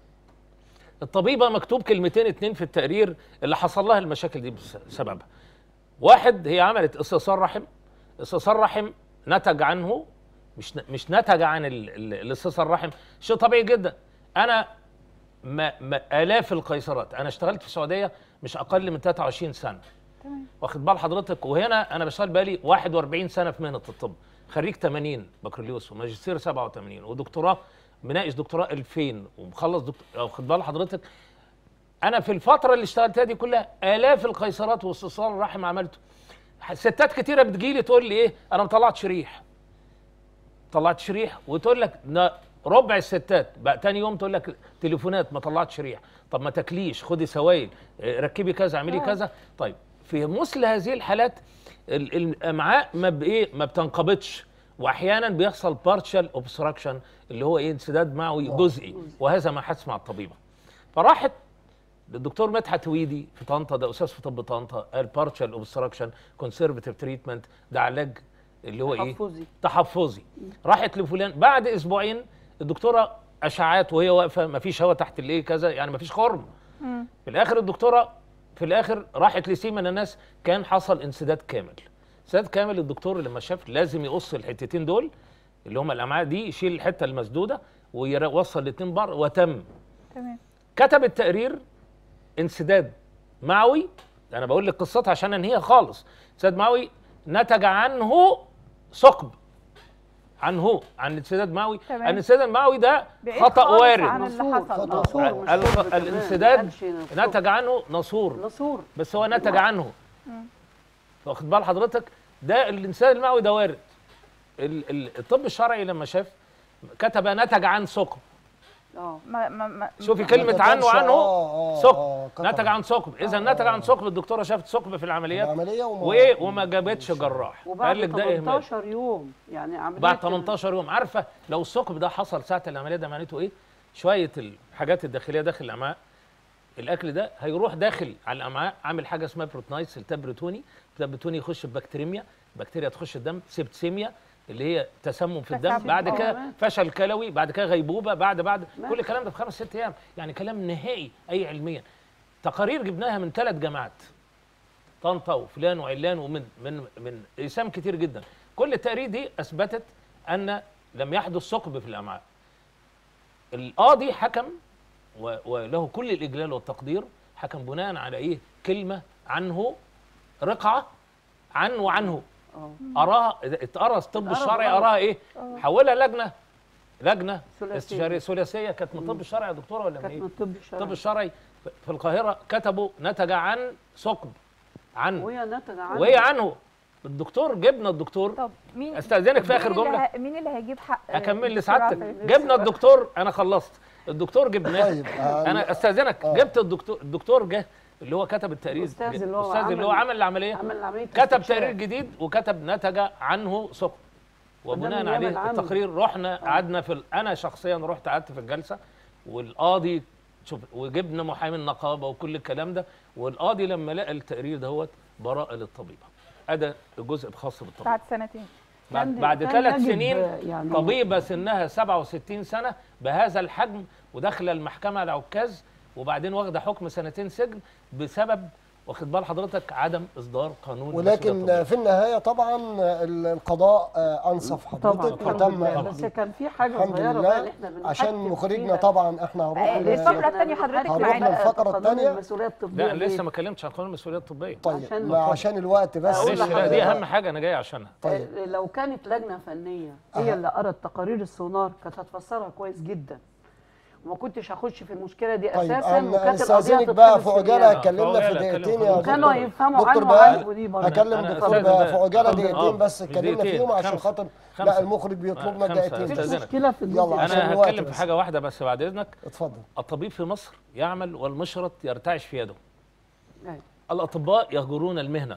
الطبيبه مكتوب كلمتين اتنين في التقرير اللي حصل لها المشاكل دي بسببها واحد هي عملت استئصال رحم استئصال رحم نتج عنه مش مش نتج عن ال- ال- الاستئصال الرحم شيء طبيعي جدا انا ما ما الاف القيصرات انا اشتغلت في السعوديه مش اقل من 23 سنه تمام واخد بال حضرتك وهنا انا بشتغل بقالي 41 سنه في مهنه الطب خريج 80 بكالوريوس وماجستير 87 ودكتوراه مناقش دكتوراه 2000 ومخلص دكتور واخد بال حضرتك انا في الفتره اللي اشتغلتها دي كلها الاف القيصرات واستئصال الرحم عملته ستات كتيره بتجيلي تقول لي ايه انا مطلعت شريح طلعت شريح وتقول لك نا- ربع الستات بقى تاني يوم تقول لك تليفونات ما طلعت شريح طب ما تاكليش خدي سوائل اه، ركبي كذا اعملي آه. كذا طيب في مثل هذه الحالات ال- الامعاء ما بايه ما بتنقبضش واحيانا بيحصل بارشال اوبستراكشن اللي هو ايه انسداد معوي جزئي وهذا ما حدث مع الطبيبه فراحت للدكتور مدحت ويدي في طنطا ده استاذ في طب طنطا قال بارشال اوبستراكشن كونسرفتيف تريتمنت ده علاج اللي هو ايه تحفظي. تحفظي راحت لفلان بعد اسبوعين الدكتوره اشعاعات وهي واقفه ما فيش هواء تحت الايه كذا يعني ما فيش خرم في الاخر الدكتوره في الاخر راحت لسي من الناس كان حصل انسداد كامل انسداد كامل الدكتور لما شاف لازم يقص الحتتين دول اللي هم الامعاء دي يشيل الحته المسدوده ويوصل الاثنين بره وتم تمام كتب التقرير انسداد معوي انا بقول لك قصتها عشان انهيها خالص انسداد معوي نتج عنه ثقب عنه عن انسداد معوي تمام. الانسداد المعوي ده بعيد خطا خالص وارد عن اللي نصور حصل نصور مش ال- ثقب كمان. الانسداد قالش ثقب. نتج عنه نصور نصور بس هو نتج عنه واخد بال حضرتك ده الانسداد المعوي ده وارد ال- ال- الطب الشرعي لما شاف كتب نتج عن ثقب اه ما ما ما شوفي ما كلمة كتبش عنه عنه آه، آه، ثقب آه، كتب. نتج عن ثقب إذا آه، نتج آه. عن ثقب الدكتورة شافت ثقب في العمليات العمليه وما وإيه وما جابتش جراح وبعد قال لك ده إهمال 18 يوم يعني عمليه بعد ال- 18 يوم عارفة لو الثقب ده حصل ساعة العملية ده معناته إيه؟ شوية الحاجات الداخلية داخل الأمعاء الأكل ده هيروح داخل على الأمعاء عامل حاجة اسمها بروتنايتس التهاب بريتوني التهاب بريتوني يخش ببكتيريميا بكتيريا تخش الدم سيبتسيميا اللي هي تسمم في الدم تسمم، بعد آه. كده فشل كلوي بعد كده غيبوبه بعد بعد ماشي. كل الكلام ده في خمس ست ايام يعني كلام نهائي اي علميا تقارير جبناها من ثلاث جامعات طنطا وفلان وعلان ومن من من اقسام كتير جدا كل التقارير دي اثبتت ان لم يحدث ثقب في الامعاء القاضي حكم و- وله كل الاجلال والتقدير حكم بناء على ايه كلمه عنه رقعه عن وعنه اه اراها اتقرا الطب اتقرا الشرعي غلط. اراها ايه حولها لجنه لجنه ثلاثية. استشاريه ثلاثيه كانت من الطب الشرعي يا دكتوره ولا من كانت ايه من الطب الشرعي الطب الشرعي في القاهره كتبوا نتج عن ثقب عن وهي نتج عنه وهي عنه الدكتور جبنا الدكتور طب مين استاذنك في مين اخر اللي جمله ه- مين اللي هيجيب حق اكمل الدكتور لسعادتك عفيف؟ جبنا الدكتور انا خلصت الدكتور جبناه طيب آه، انا استاذنك آه. جبت الدكتور الدكتور جه اللي هو كتب التقرير الأستاذ اللي هو الاستاذ اللي هو عمل- عمل العمليه عمل عمليه كتب استكشاف. تقرير جديد وكتب نتج عنه ثقب وبناء من عليه يعمل عمل. التقرير رحنا قعدنا في ال- انا شخصيا رحت قعدت في الجلسه والقاضي شوف وجبنا محامي النقابه وكل الكلام ده والقاضي لما لقى التقرير دهوت براءه للطبيبه ادى الجزء الخاص بالطبيب بعد سنتين بعد, كان- بعد كان ثلاث يجب سنين يعني- طبيبه سنها 67 سنه بهذا الحجم وداخله المحكمه على عكاز وبعدين واخده حكم سنتين سجن بسبب واخد بال حضرتك عدم اصدار قانون المسؤولية ولكن الطبية. في النهايه طبعا ال- القضاء آه، انصف طبعا حضرتك الحمد وتم لله بس كان في حاجه الحمد صغيره بقى اللي لله احنا بنحكم عشان مخرجنا فيها. طبعا احنا هنروح آه، ل- الفقرة التانية حضرتك هنروح معانا. للفقرة قانون التانية. المسؤوليه الطبيه لا ليه؟ لسه ما اتكلمتش عن قانون المسؤوليه الطبيه طيب عشان- ما عشان الوقت بس أقول معلش لا لحضرتك. دي اهم حاجه انا جاي عشانها طيب آه، لو كانت لجنه فنيه هي أها. اللي قرت تقارير السونار كانت هتفسرها كويس جدا وما كنتش هخش في المشكله دي طيب اساسا أنا وكانت القضيه استاذنك بقى هتتحبس في في عجاله النيابة. اتكلمنا في فعجالة دقيقتين اتكلم يا في كانوا دكتور هيفهموا دكتور عنه بقى وعنه دي برضه هكلم أنا دكتور أستاذ بقى بقى. في عجاله اتفضل. دقيقتين آه، بس مش اتكلمنا دقيقتين، فيهم عشان خمسة. خاطر خمسة. لا المخرج بيطلب آه، لنا خمسة. دقيقتين مفيش أستاذنك. مشكله في يلا الجزء عشان ده. انا الوقت هتكلم في بس. حاجه واحده بس بعد اذنك اتفضل الطبيب في مصر يعمل والمشرط يرتعش في يده أيوة. الأطباء يهجرون المهنة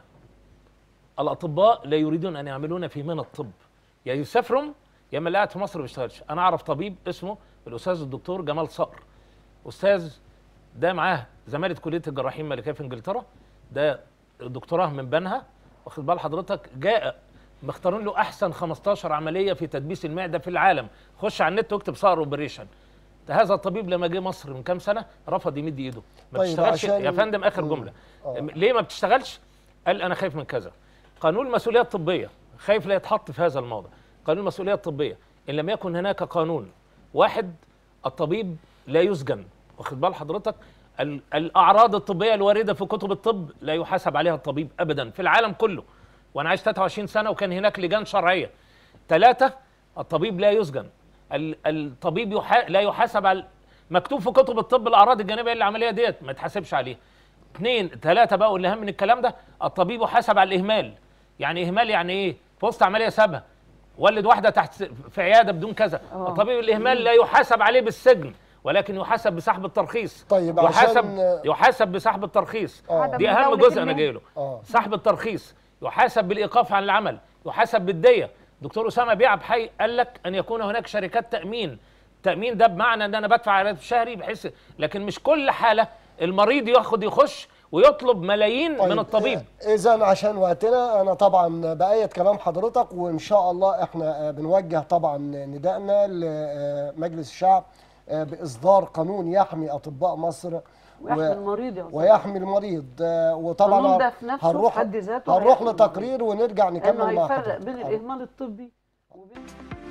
الأطباء لا يريدون أن يعملون في مهنة الطب يا يسافروا يا اما اللي قاعد في مصر ما بيشتغلش أنا أعرف طبيب اسمه الأستاذ الدكتور جمال صقر أستاذ ده معاه زمالة كلية الجراحين الملكية في إنجلترا ده دكتوراه من بنها واخد بال حضرتك جاء مختارين له أحسن 15 عملية في تدبيس المعدة في العالم خش على النت واكتب صقر اوبريشن هذا الطبيب لما جه مصر من كام سنه رفض يمد ايده ما طيب بتشتغلش عشان- يا فندم اخر مم. جمله آه. ليه ما بتشتغلش قال انا خايف من كذا قانون المسؤوليه الطبيه خايف لا يتحط في هذا الموضع قانون المسؤوليه الطبيه ان لم يكن هناك قانون واحد الطبيب لا يسجن واخد بال حضرتك ال- الاعراض الطبيه الوارده في كتب الطب لا يحاسب عليها الطبيب ابدا في العالم كله وانا عايش 23 سنه وكان هناك لجان شرعيه ثلاثه الطبيب لا يسجن ال- الطبيب يحا... لا يحاسب على مكتوب في كتب الطب الاعراض الجانبيه للعمليه ديت ما يتحاسبش عليها اثنين ثلاثه بقى والاهم من الكلام ده الطبيب يحاسب على الاهمال يعني اهمال يعني ايه في وسط عمليه سابها ولد واحده تحت في عياده بدون كذا آه. الطبيب الاهمال لا يحاسب عليه بالسجن ولكن يحاسب بسحب الترخيص طيب يحاسب عشان- يحاسب بسحب الترخيص آه. دي اهم مزاولة جزء انا المهنة. جاي له اه سحب الترخيص يحاسب بالايقاف عن العمل يحاسب بالديه دكتور اسامه بيعب حي قال لك ان يكون هناك شركات تامين التامين ده بمعنى ان انا بدفع راتب شهري بحيث لكن مش كل حاله المريض ياخد يخش ويطلب ملايين من الطبيب اذا عشان وقتنا انا طبعا بايد كلام حضرتك وان شاء الله احنا آه، بنوجه طبعا ندائنا لمجلس الشعب آه، باصدار قانون يحمي اطباء مصر ويحمي المريض يا أستاذ. ويحمي المريض آه، وطبعا القانون ده في نفسه هنروح في حد ذاته هنروح هيحمي لتقرير ونرجع انه نكمل مع هيفرق حضرتك بين آه. الاهمال الطبي وبين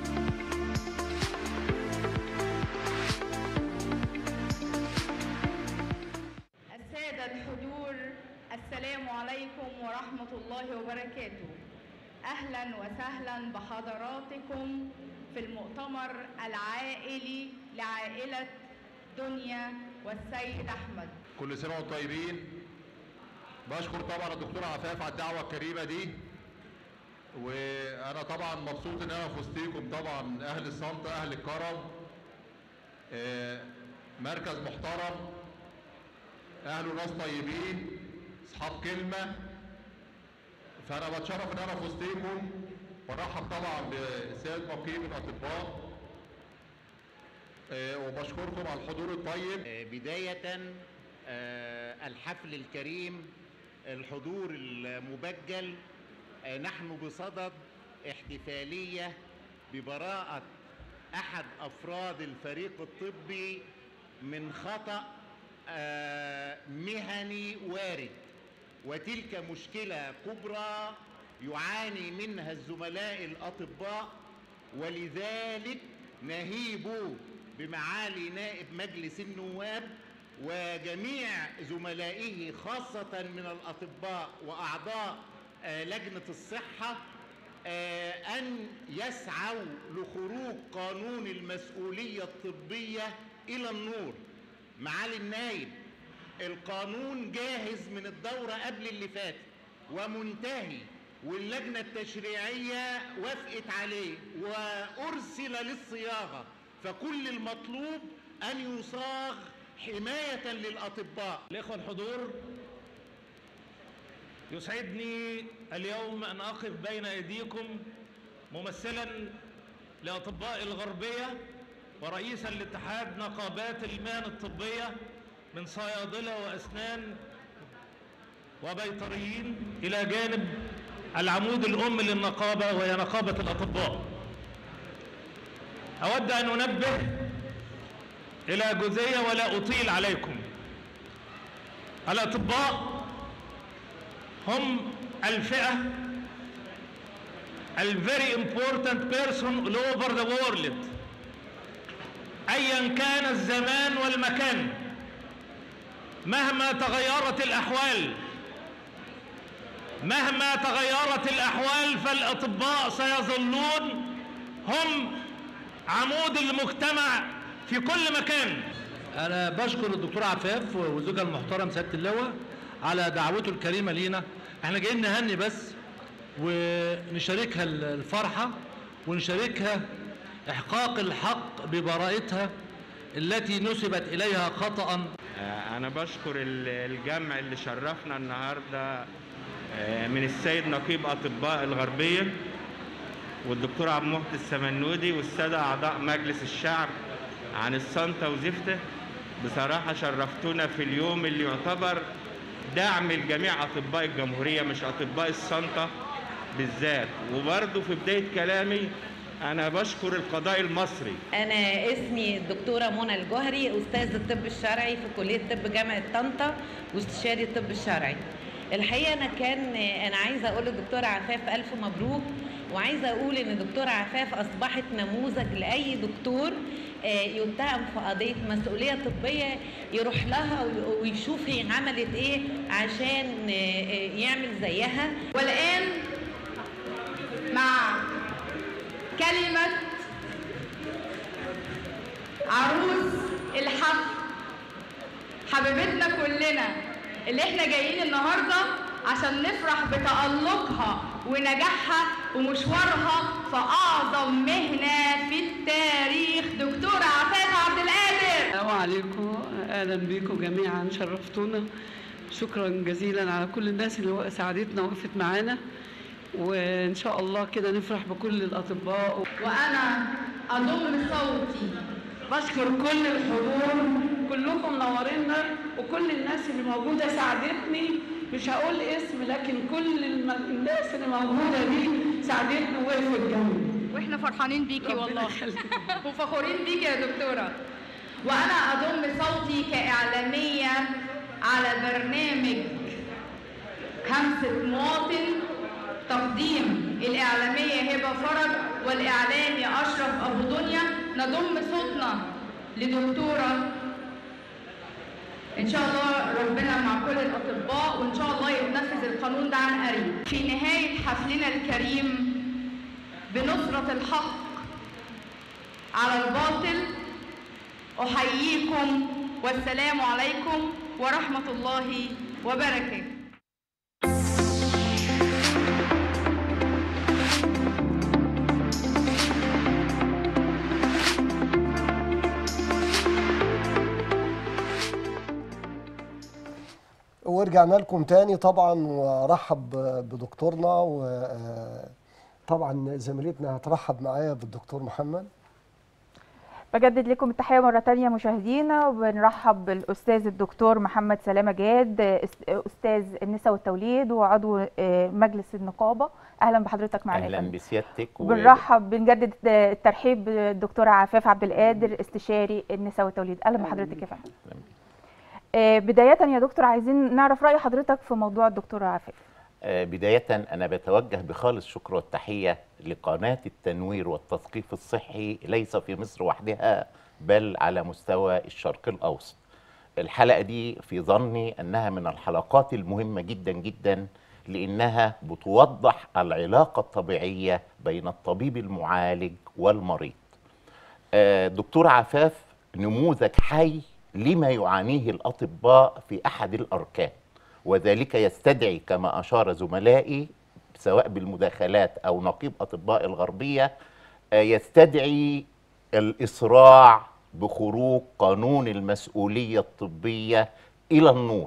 السادة الحضور السلام عليكم ورحمة الله وبركاته أهلا وسهلا بحضراتكم في المؤتمر العائلي لعائلة دنيا والسيد أحمد كل سنه وانتم طيبين بشكر طبعا الدكتور عفاف على الدعوه الكريمه دي وانا طبعا مبسوط ان انا في وسطيكم طبعا اهل الصمت اهل الكرم آه، مركز محترم اهله ناس طيبين اصحاب كلمه فانا بتشرف ان انا في وسطيكم برحب طبعا بسيد نقيب الاطباء آه، وبشكركم على الحضور الطيب آه، بداية آه، الحفل الكريم الحضور المبجل آه، نحن بصدد احتفالية ببراءة أحد أفراد الفريق الطبي من خطأ آه، مهني وارد وتلك مشكلة كبرى يعاني منها الزملاء الأطباء ولذلك نهيب بمعالي نائب مجلس النواب وجميع زملائه خاصة من الأطباء وأعضاء آه، لجنة الصحة آه، أن يسعوا لخروج قانون المسؤولية الطبية إلى النور معالي النائب القانون جاهز من الدورة قبل اللي فاتت ومنتهي واللجنة التشريعية وافقت عليه وأرسل للصياغة فكل المطلوب أن يصاغ حماية للأطباء الإخوة الحضور يسعدني اليوم أن أقف بين أيديكم ممثلا لأطباء الغربية ورئيسا لاتحاد نقابات المهن الطبية من صيادلة وأسنان وبيطريين إلى جانب العمود الأم للنقابة وهي نقابة الأطباء أود أن أنبه إلى جزئية ولا أطيل عليكم الأطباء هم الفئة ال very important person all over the world أيا كان الزمان والمكان مهما تغيرت الأحوال مهما تغيرت الأحوال فالأطباء سيظلون هم عمود المجتمع في كل مكان انا بشكر الدكتور عفاف وزوجها المحترم سياده اللواء على دعوته الكريمه لينا احنا جايين نهني بس ونشاركها الفرحه ونشاركها احقاق الحق ببراءتها التي نسبت اليها خطا آه، أنا بشكر ال- الجمع اللي شرفنا النهاردة آه، من السيد نقيب أطباء الغربية والدكتور عبد المحسن السمنودي والسادة أعضاء مجلس الشعب عن الصنطة وزفته بصراحة شرفتونا في اليوم اللي يعتبر دعم لجميع أطباء الجمهورية مش أطباء الصنطة بالذات وبرضه في بداية كلامي أنا بشكر القضاء المصري أنا اسمي الدكتورة منى الجوهري أستاذ الطب الشرعي في كلية طب جامعة طنطا واستشاري الطب الشرعي. الحقيقة أنا كان أنا عايزة أقول للدكتورة عفاف ألف مبروك وعايزة أقول إن الدكتورة عفاف أصبحت نموذج لأي دكتور آه، يتهم في قضية مسؤولية طبية يروح لها وي- ويشوف هي عملت إيه عشان آه، آه، يعمل زيها والآن مع كلمة عروس الحفل حبيبتنا كلنا اللي احنا جايين النهارده عشان نفرح بتألقها ونجاحها ومشوارها في أعظم مهنة في التاريخ دكتورة عفاف عبد القادر السلام عليكم اهلا بيكم جميعا شرفتونا شكرا جزيلا على كل الناس اللي ساعدتنا وقفت معانا وان شاء الله كده نفرح بكل الاطباء وأنا أضم صوتي بشكر كل الحضور كلكم منورينا وكل الناس اللي موجوده ساعدتني مش هقول اسم لكن كل الم- الناس اللي موجوده دي ساعدتني ووقفت جنبي واحنا فرحانين بيكي والله وفخورين بيكي يا دكتورة وأنا أضم صوتي كإعلامية على برنامج همسة مواطن تقديم الإعلامية هبة فرج والإعلامي أشرف أبو دنيا نضم صوتنا لدكتورة إن شاء الله ربنا مع كل الأطباء وإن شاء الله يتنفذ القانون ده عن قريب في نهاية حفلنا الكريم بنصرة الحق على الباطل أحييكم والسلام عليكم ورحمة الله وبركاته ورجعنا لكم تاني طبعا وارحب بدكتورنا وطبعا زميلتنا هترحب معايا بالدكتور محمد بجدد لكم التحية مرة تانية مشاهدينا وبنرحب بالأستاذ الدكتور محمد سلامة جاد است- أستاذ النساء والتوليد وعضو آه، مجلس النقابة أهلا بحضرتك معنا يا اهلا فندم. بسيادتك و- وبنرحب بنجدد الترحيب بالدكتورة عفاف عبد القادر استشاري النساء والتوليد أهلا بحضرتك يا فندم آه، بداية يا دكتور عايزين نعرف رأي حضرتك في موضوع الدكتورة عفاف آه، بداية أنا بتوجه بخالص شكر والتحية لقناة التنوير والتثقيف الصحي ليس في مصر وحدها بل على مستوى الشرق الأوسط الحلقة دي في ظني أنها من الحلقات المهمة جدا جدا لأنها بتوضح العلاقة الطبيعية بين الطبيب المعالج والمريض آه، دكتور عفاف نموذج حي لما يعانيه الأطباء في أحد الأركان وذلك يستدعي كما أشار زملائي سواء بالمداخلات أو نقيب أطباء الغربية آه، يستدعي الإسراع بخروج قانون المسؤولية الطبية إلى النور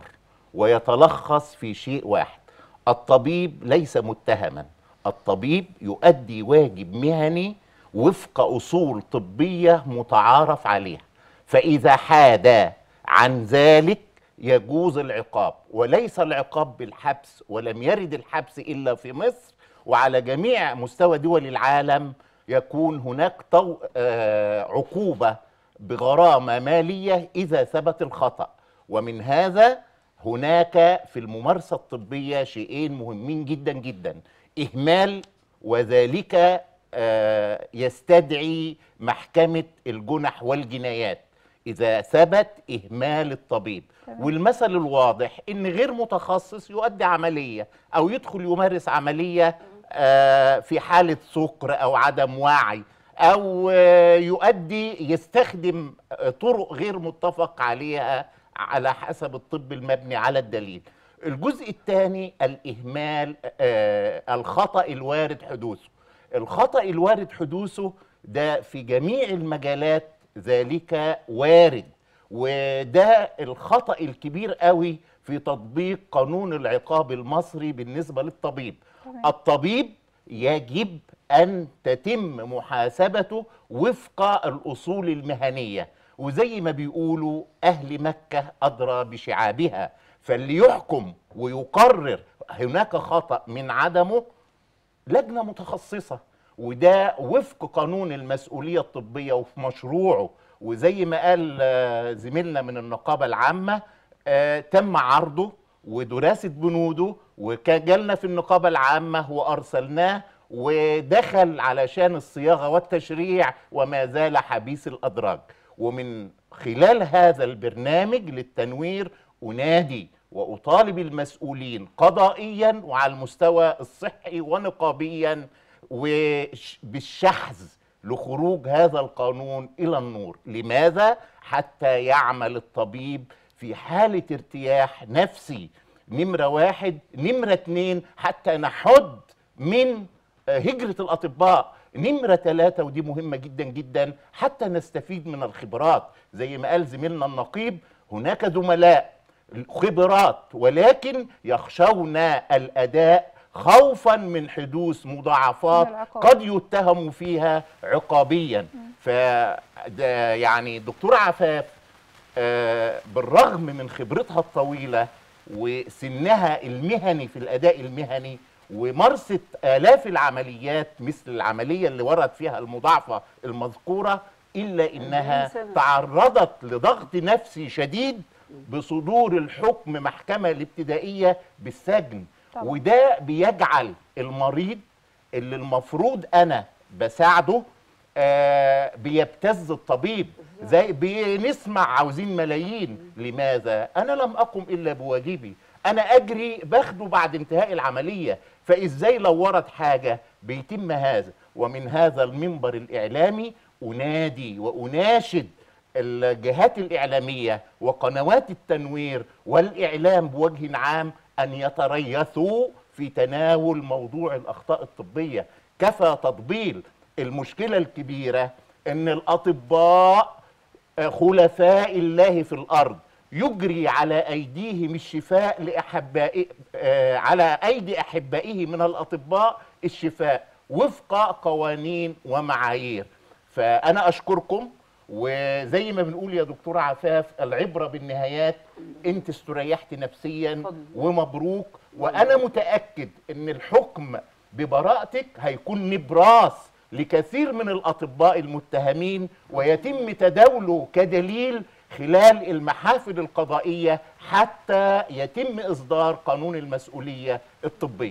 ويتلخص في شيء واحد الطبيب ليس متهما الطبيب يؤدي واجب مهني وفق أصول طبية متعارف عليها فإذا حاد عن ذلك يجوز العقاب وليس العقاب بالحبس ولم يرد الحبس إلا في مصر وعلى جميع مستوى دول العالم يكون هناك طو... آه عقوبة بغرامة مالية إذا ثبت الخطأ ومن هذا هناك في الممارسة الطبية شيئين مهمين جدا جدا إهمال وذلك آه، يستدعي محكمة الجنح والجنايات إذا ثبت إهمال الطبيب تمام. والمثل الواضح إن غير متخصص يؤدي عملية أو يدخل يمارس عملية آه، في حالة سكر أو عدم وعي أو آه، يؤدي يستخدم آه، طرق غير متفق عليها على حسب الطب المبني على الدليل الجزء الثاني الإهمال آه، الخطأ الوارد حدوثه الخطأ الوارد حدوثه ده في جميع المجالات ذلك وارد وده الخطأ الكبير قوي في تطبيق قانون العقاب المصري بالنسبة للطبيب تمام. الطبيب يجب أن تتم محاسبته وفق الأصول المهنية وزي ما بيقولوا أهل مكة أدرى بشعابها فاللي يحكم ويقرر هناك خطأ من عدمه لجنه متخصصه وده وفق قانون المسؤوليه الطبيه وفي مشروعه وزي ما قال آه، زميلنا من النقابه العامه آه، تم عرضه ودراسه بنوده وكان جالنا في النقابه العامه وارسلناه ودخل علشان الصياغه والتشريع وما زال حبيس الادراج ومن خلال هذا البرنامج للتنوير انادي واطالب المسؤولين قضائيا وعلى المستوى الصحي ونقابيا وش- بالشحذ لخروج هذا القانون الى النور لماذا حتى يعمل الطبيب في حاله ارتياح نفسي نمره واحد نمره اتنين حتى نحد من آه، هجره الاطباء نمره ثلاثه ودي مهمه جدا جدا حتى نستفيد من الخبرات زي ما قال زميلنا النقيب هناك زملاء خبرات ولكن يخشون الاداء خوفا من حدوث مضاعفات من العقاب. قد يتهم فيها عقابيا ف ده يعني دكتور عفاف آه، بالرغم من خبرتها الطويله وسنها المهني في الاداء المهني ومارست الاف العمليات مثل العمليه اللي ورد فيها المضاعفه المذكوره الا انها سنة. تعرضت لضغط نفسي شديد بصدور الحكم محكمه الابتدائيه بالسجن طبعا. وده بيجعل المريض اللي المفروض انا بساعده آه بيبتز الطبيب زي بنسمع عاوزين ملايين لماذا انا لم اقم الا بواجبي انا اجري باخده بعد انتهاء العمليه فازاي لو ورد حاجه بيتم هذا ومن هذا المنبر الاعلامي انادي واناشد الجهات الإعلامية وقنوات التنوير والإعلام بوجه عام أن يتريثوا في تناول موضوع الأخطاء الطبية كفى تطبيل المشكلة الكبيرة أن الأطباء آه، خلفاء الله في الأرض يجري على أيديهم الشفاء لأحبائه آه، على أيدي أحبائه من الأطباء الشفاء وفق قوانين ومعايير فأنا أشكركم وزي ما بنقول يا دكتور عفاف العبرة بالنهايات انت استريحت نفسيا ومبروك وانا متأكد ان الحكم ببراءتك هيكون نبراس لكثير من الاطباء المتهمين ويتم تداوله كدليل خلال المحافل القضائية حتى يتم اصدار قانون المسؤولية الطبية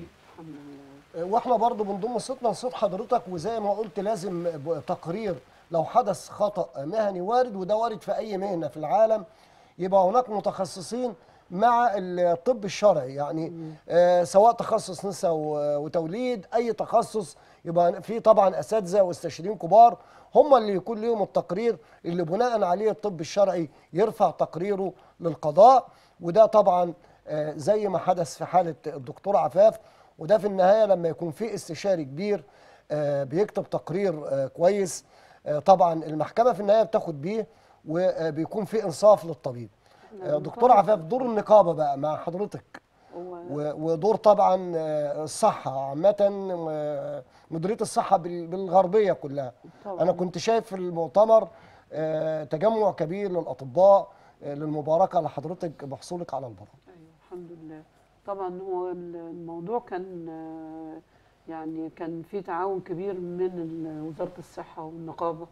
واحنا برضو بنضم صوتنا لصوت حضرتك وزي ما قلت لازم ب- تقرير لو حدث خطأ مهني وارد وده وارد في أي مهنة في العالم يبقى هناك متخصصين مع الطب الشرعي يعني آه سواء تخصص نساء و- وتوليد أي تخصص يبقى في طبعا أساتذة واستشاريين كبار هم اللي يكون ليهم التقرير اللي بناء عليه الطب الشرعي يرفع تقريره للقضاء وده طبعا آه زي ما حدث في حالة الدكتور عفاف وده في النهايه لما يكون في استشاري كبير آه، بيكتب تقرير آه، كويس آه، طبعا المحكمه في النهايه بتاخد بيه وبيكون في انصاف للطبيب آه، دكتور عفاف دور النقابه بقى مع حضرتك و- ودور طبعا آه، الصحه عامه آه، مديريه الصحه بال- بالغربيه كلها طبعاً. انا كنت شايف في المؤتمر آه، تجمع كبير للاطباء آه، للمباركه لحضرتك بحصولك على البطاقه الحمد لله طبعا هو الموضوع كان آه، يعني كان في تعاون كبير من ال- وزارة الصحة والنقابة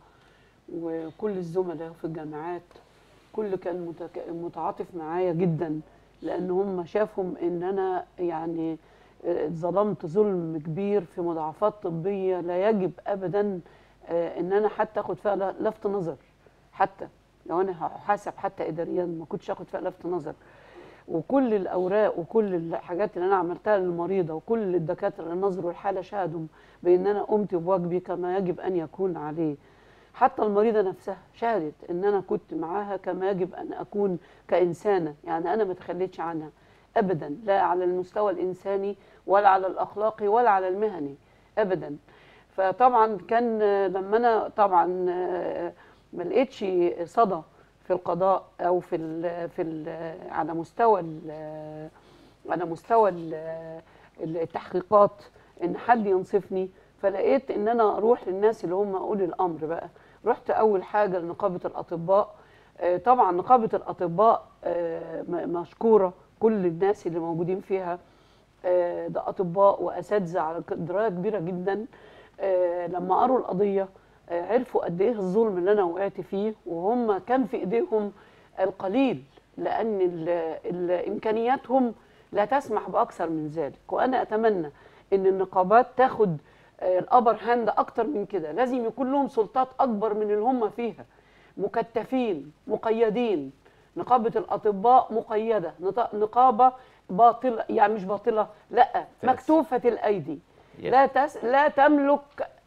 وكل الزملاء في الجامعات كل كان متك- متعاطف معايا جدا لان هم شافهم ان انا يعني آه، اتظلمت ظلم كبير في مضاعفات طبيه لا يجب ابدا آه، ان انا حتى اخد فيها ل- لفت نظر حتى لو انا هحاسب حتى اداريا ما كنتش اخد فيها لفت نظر وكل الاوراق وكل الحاجات اللي انا عملتها للمريضه وكل الدكاتره اللي نظروا الحاله شهدوا بان انا قمت بواجبي كما يجب ان يكون عليه حتى المريضه نفسها شهدت ان انا كنت معاها كما يجب ان اكون كانسانه يعني انا ما تخليتش عنها ابدا لا على المستوى الانساني ولا على الاخلاقي ولا على المهني ابدا فطبعا كان آه، لما انا طبعا آه، ما لقيتش صدى في القضاء او في ال في ال على مستوى ال على مستوى ال- التحقيقات ان حد ينصفني فلقيت ان انا اروح للناس اللي هم اولي الامر بقى رحت اول حاجه لنقابه الاطباء آه، طبعا نقابه الاطباء آه، م- مشكوره كل الناس اللي موجودين فيها آه، ده اطباء واساتذه على ك- درايه كبيره جدا آه، لما قروا القضيه آه، عرفوا قد ايه الظلم اللي انا وقعت فيه وهم كان في ايديهم القليل لان ال- ال- امكانياتهم لا تسمح باكثر من ذلك وانا اتمنى ان النقابات تاخد آه، الابر هاند اكتر من كده لازم يكون لهم سلطات اكبر من اللي هم فيها مكتفين مقيدين نقابه الاطباء مقيده نط- نقابه باطله يعني مش باطله لا مكتوفه الايدي Yes. لا تس لا تملك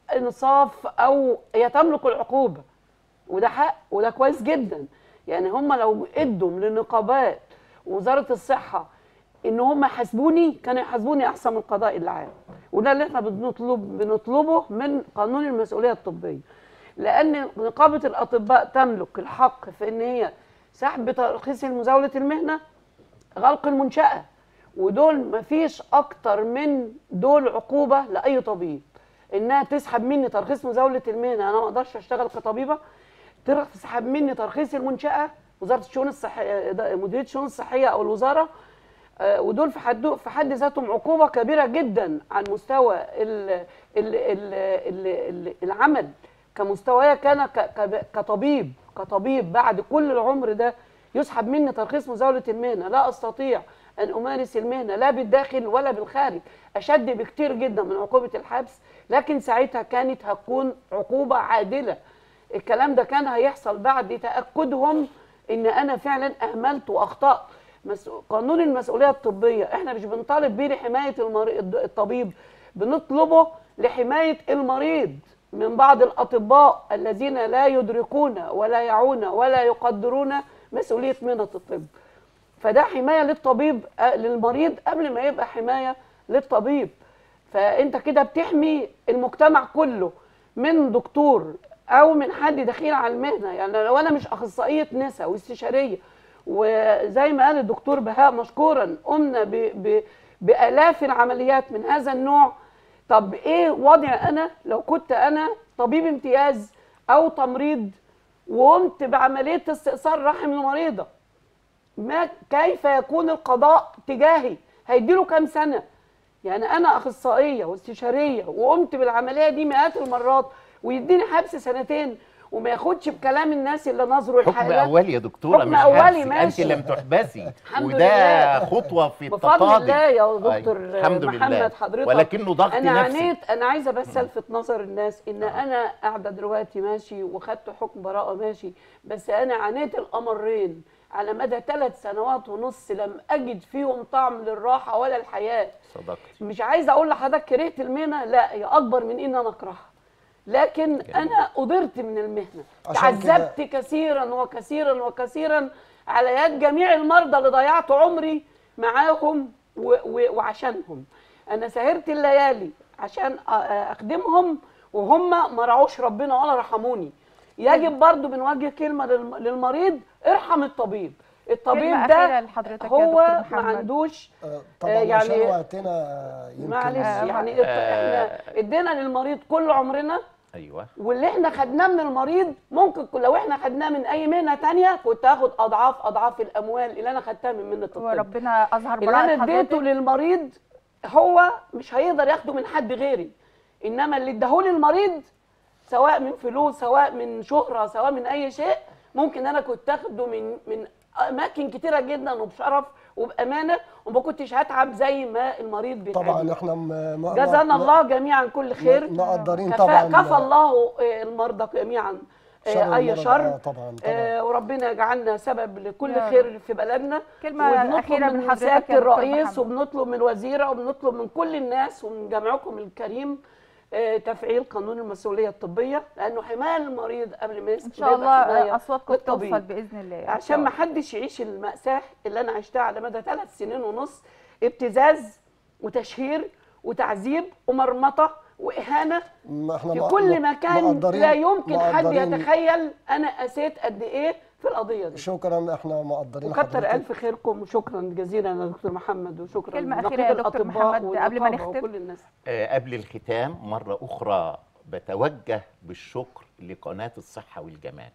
انصاف او هي تملك العقوبه وده حق وده كويس جدا يعني هم لو ادوا للنقابات ووزاره الصحه ان هم يحاسبوني كانوا يحاسبوني احسن من القضاء العام وده اللي احنا بنطلب بنطلبه من قانون المسؤوليه الطبيه لان نقابه الاطباء تملك الحق في ان هي سحب ترخيص مزاوله المهنه غلق المنشاه ودول مفيش اكتر من دول عقوبه لاي طبيب انها تسحب مني ترخيص مزاوله المهنه انا ما اقدرش اشتغل كطبيبه تسحب مني ترخيص المنشاه وزاره الشؤون الصحيه مديريه الشؤون الصحيه او الوزاره آه، ودول في حد في حد ذاتهم عقوبه كبيره جدا عن مستوى ال ال ال ال ال العمل كمستوايا كان ك- ك- كطبيب كطبيب بعد كل العمر ده يسحب مني ترخيص مزاوله المهنه لا استطيع ان امارس المهنه لا بالداخل ولا بالخارج اشد بكتير جدا من عقوبه الحبس لكن ساعتها كانت هتكون عقوبه عادله الكلام ده كان هيحصل بعد تاكدهم ان انا فعلا اهملت واخطات مس- قانون المسؤوليه الطبيه احنا مش بنطالب بيه لحمايه المريض الطبيب بنطلبه لحمايه المريض من بعض الاطباء الذين لا يدركون ولا يعون ولا يقدرون مسؤوليه مهنه الطب فده حمايه للطبيب آه، للمريض قبل ما يبقى حمايه للطبيب فانت كده بتحمي المجتمع كله من دكتور او من حد دخيل على المهنه يعني لو انا مش اخصائيه نساء واستشاريه وزي ما قال الدكتور بهاء مشكورا قمنا ب ب بالاف العمليات من هذا النوع طب ايه وضعي انا لو كنت انا طبيب امتياز او تمريض وقمت بعمليه استئصال رحم المريضه ما كيف يكون القضاء تجاهي هيديله كام سنه يعني انا اخصائيه واستشاريه وقمت بالعمليه دي مئات المرات ويديني حبس سنتين وما ياخدش بكلام الناس اللي نظروا حكم الحالة اولي يا دكتوره حكم مش أولي حبس ماشي. انت لم تحبسي الحمد وده لله. خطوه في بفضل التقاضي الله يا أي، دكتور الحمد محمد لله حضرتك ولكنه ضغط انا نفسي عانيت انا عايزه بس الفت نظر الناس ان انا قاعده دلوقتي ماشي وخدت حكم براءه ماشي بس انا عانيت الامرين على مدى ثلاث سنوات ونص لم اجد فيهم طعم للراحه ولا الحياه صدقت مش عايزه اقول لحضرتك كرهت المهنه لا هي اكبر من ان انا اكرهها لكن انا اضرت من المهنه عشان تعذبت كثيرا وكثيرا وكثيرا على يد جميع المرضى اللي ضيعت عمري معاهم و و وعشانهم انا سهرت الليالي عشان أ- اخدمهم وهم ما رعوش ربنا ولا رحموني يجب برضو بنوجه كلمه للم- للمريض ارحم الطبيب الطبيب كلمة ده أخيرة لحضرتك يا هو دكتور ما محمد. عندوش طبعا آه، عشان يعني وقتنا يمكن معلش آه، يعني آه. احنا ادينا للمريض كل عمرنا ايوه واللي احنا خدناه من المريض ممكن كل- لو احنا خدناه من اي مهنه تانية كنت هاخد اضعاف اضعاف الاموال اللي انا خدتها من مهنه الطب وربنا اظهر اللي براءة انا اديته حضرتك للمريض هو مش هيقدر ياخده من حد غيري انما اللي اداهولي المريض سواء من فلوس سواء من شهره سواء من اي شيء ممكن انا كنت اخده من من اماكن كتيره جدا وبشرف وبامانه وما كنتش هتعب زي ما المريض بيتعب طبعا احنا م- م- جزانا م- الله جميعا كل خير مقدرين كفى- طبعا كفى الله آه، المرضى جميعا آه، شر اي المرض. شر آه، طبعا طبعا آه، وربنا يجعلنا سبب لكل يا خير في بلدنا كلمة وبنطلب أخيرة من من حضرتك سياده يا دكتور الرئيس محمد. وبنطلب من الوزيره وبنطلب من كل الناس ومن جمعكم الكريم آه، تفعيل قانون المسؤوليه الطبيه لانه حمايه المريض قبل ما ان شاء الله آه، اصواتكم توصل باذن الله إن شاء عشان ما الله. حدش يعيش المأساة اللي أنا عشتها على مدى ثلاث سنين ونص ابتزاز وتشهير وتعذيب ومرمطة وإهانة ما احنا في مق- كل مق- مكان مقدرين- لا يمكن حد مقدرين- يتخيل أنا قسيت قد إيه في القضية دي شكرا احنا مقدرين وكتر حضرتك. ألف خيركم وشكرا جزيلا يا دكتور محمد وشكرا كلمة لنقيب أخيرة يا دكتور الأطباء محمد قبل ما والنقابة نختم. وكل الناس آه، قبل الختام مرة أخرى بتوجه بالشكر لقناة الصحة والجمال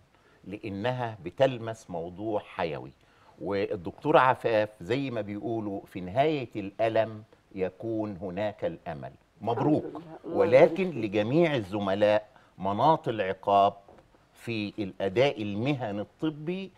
لأنها بتلمس موضوع حيوي والدكتور عفاف زي ما بيقولوا في نهاية الألم يكون هناك الأمل مبروك الحمد لله. الله ولكن لجميع الزملاء مناط العقاب في الأداء المهني الطبي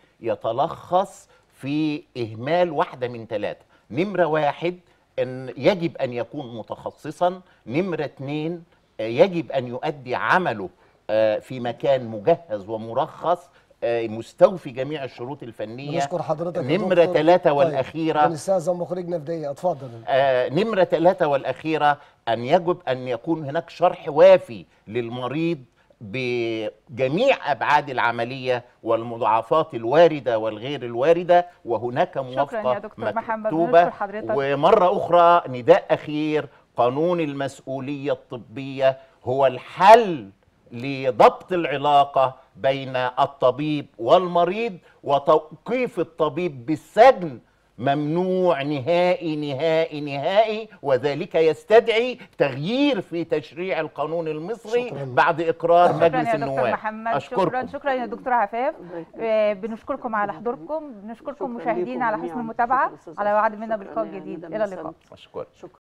يتلخص في إهمال واحدة من ثلاثة نمرة واحد أن يجب أن يكون متخصصا نمرة اتنين آه، يجب أن يؤدي عمله آه، في مكان مجهز ومرخص آه، مستوفي جميع الشروط الفنيه بنشكر حضرتك يا نمره دكتور. ثلاثه طيب، والاخيره بنستاذن مخرجنا في دقيقه اتفضل آه، نمرة ثلاثة والأخيرة أن يجب أن يكون هناك شرح وافي للمريض بجميع أبعاد العملية والمضاعفات الواردة والغير الواردة وهناك موافقة يا دكتور محمد، مكتوبة بنشكر حضرتك. ومرة أخرى نداء أخير قانون المسؤولية الطبية هو الحل لضبط العلاقة بين الطبيب والمريض وتوقيف الطبيب بالسجن ممنوع نهائي نهائي نهائي وذلك يستدعي تغيير في تشريع القانون المصري شكراً. بعد إقرار شكرا مجلس يا دكتور النواب محمد شكرا أشكركم شكرا يا دكتور عفاف آه، بنشكركم على حضوركم بنشكركم شكراً مشاهدينا ليكم على جميعاً. حسن المتابعه شكراً أستاذ على وعد أشرف. منا شكراً بلقاء يا جديد ندى الى مساء. اللقاء أشكرك شكرا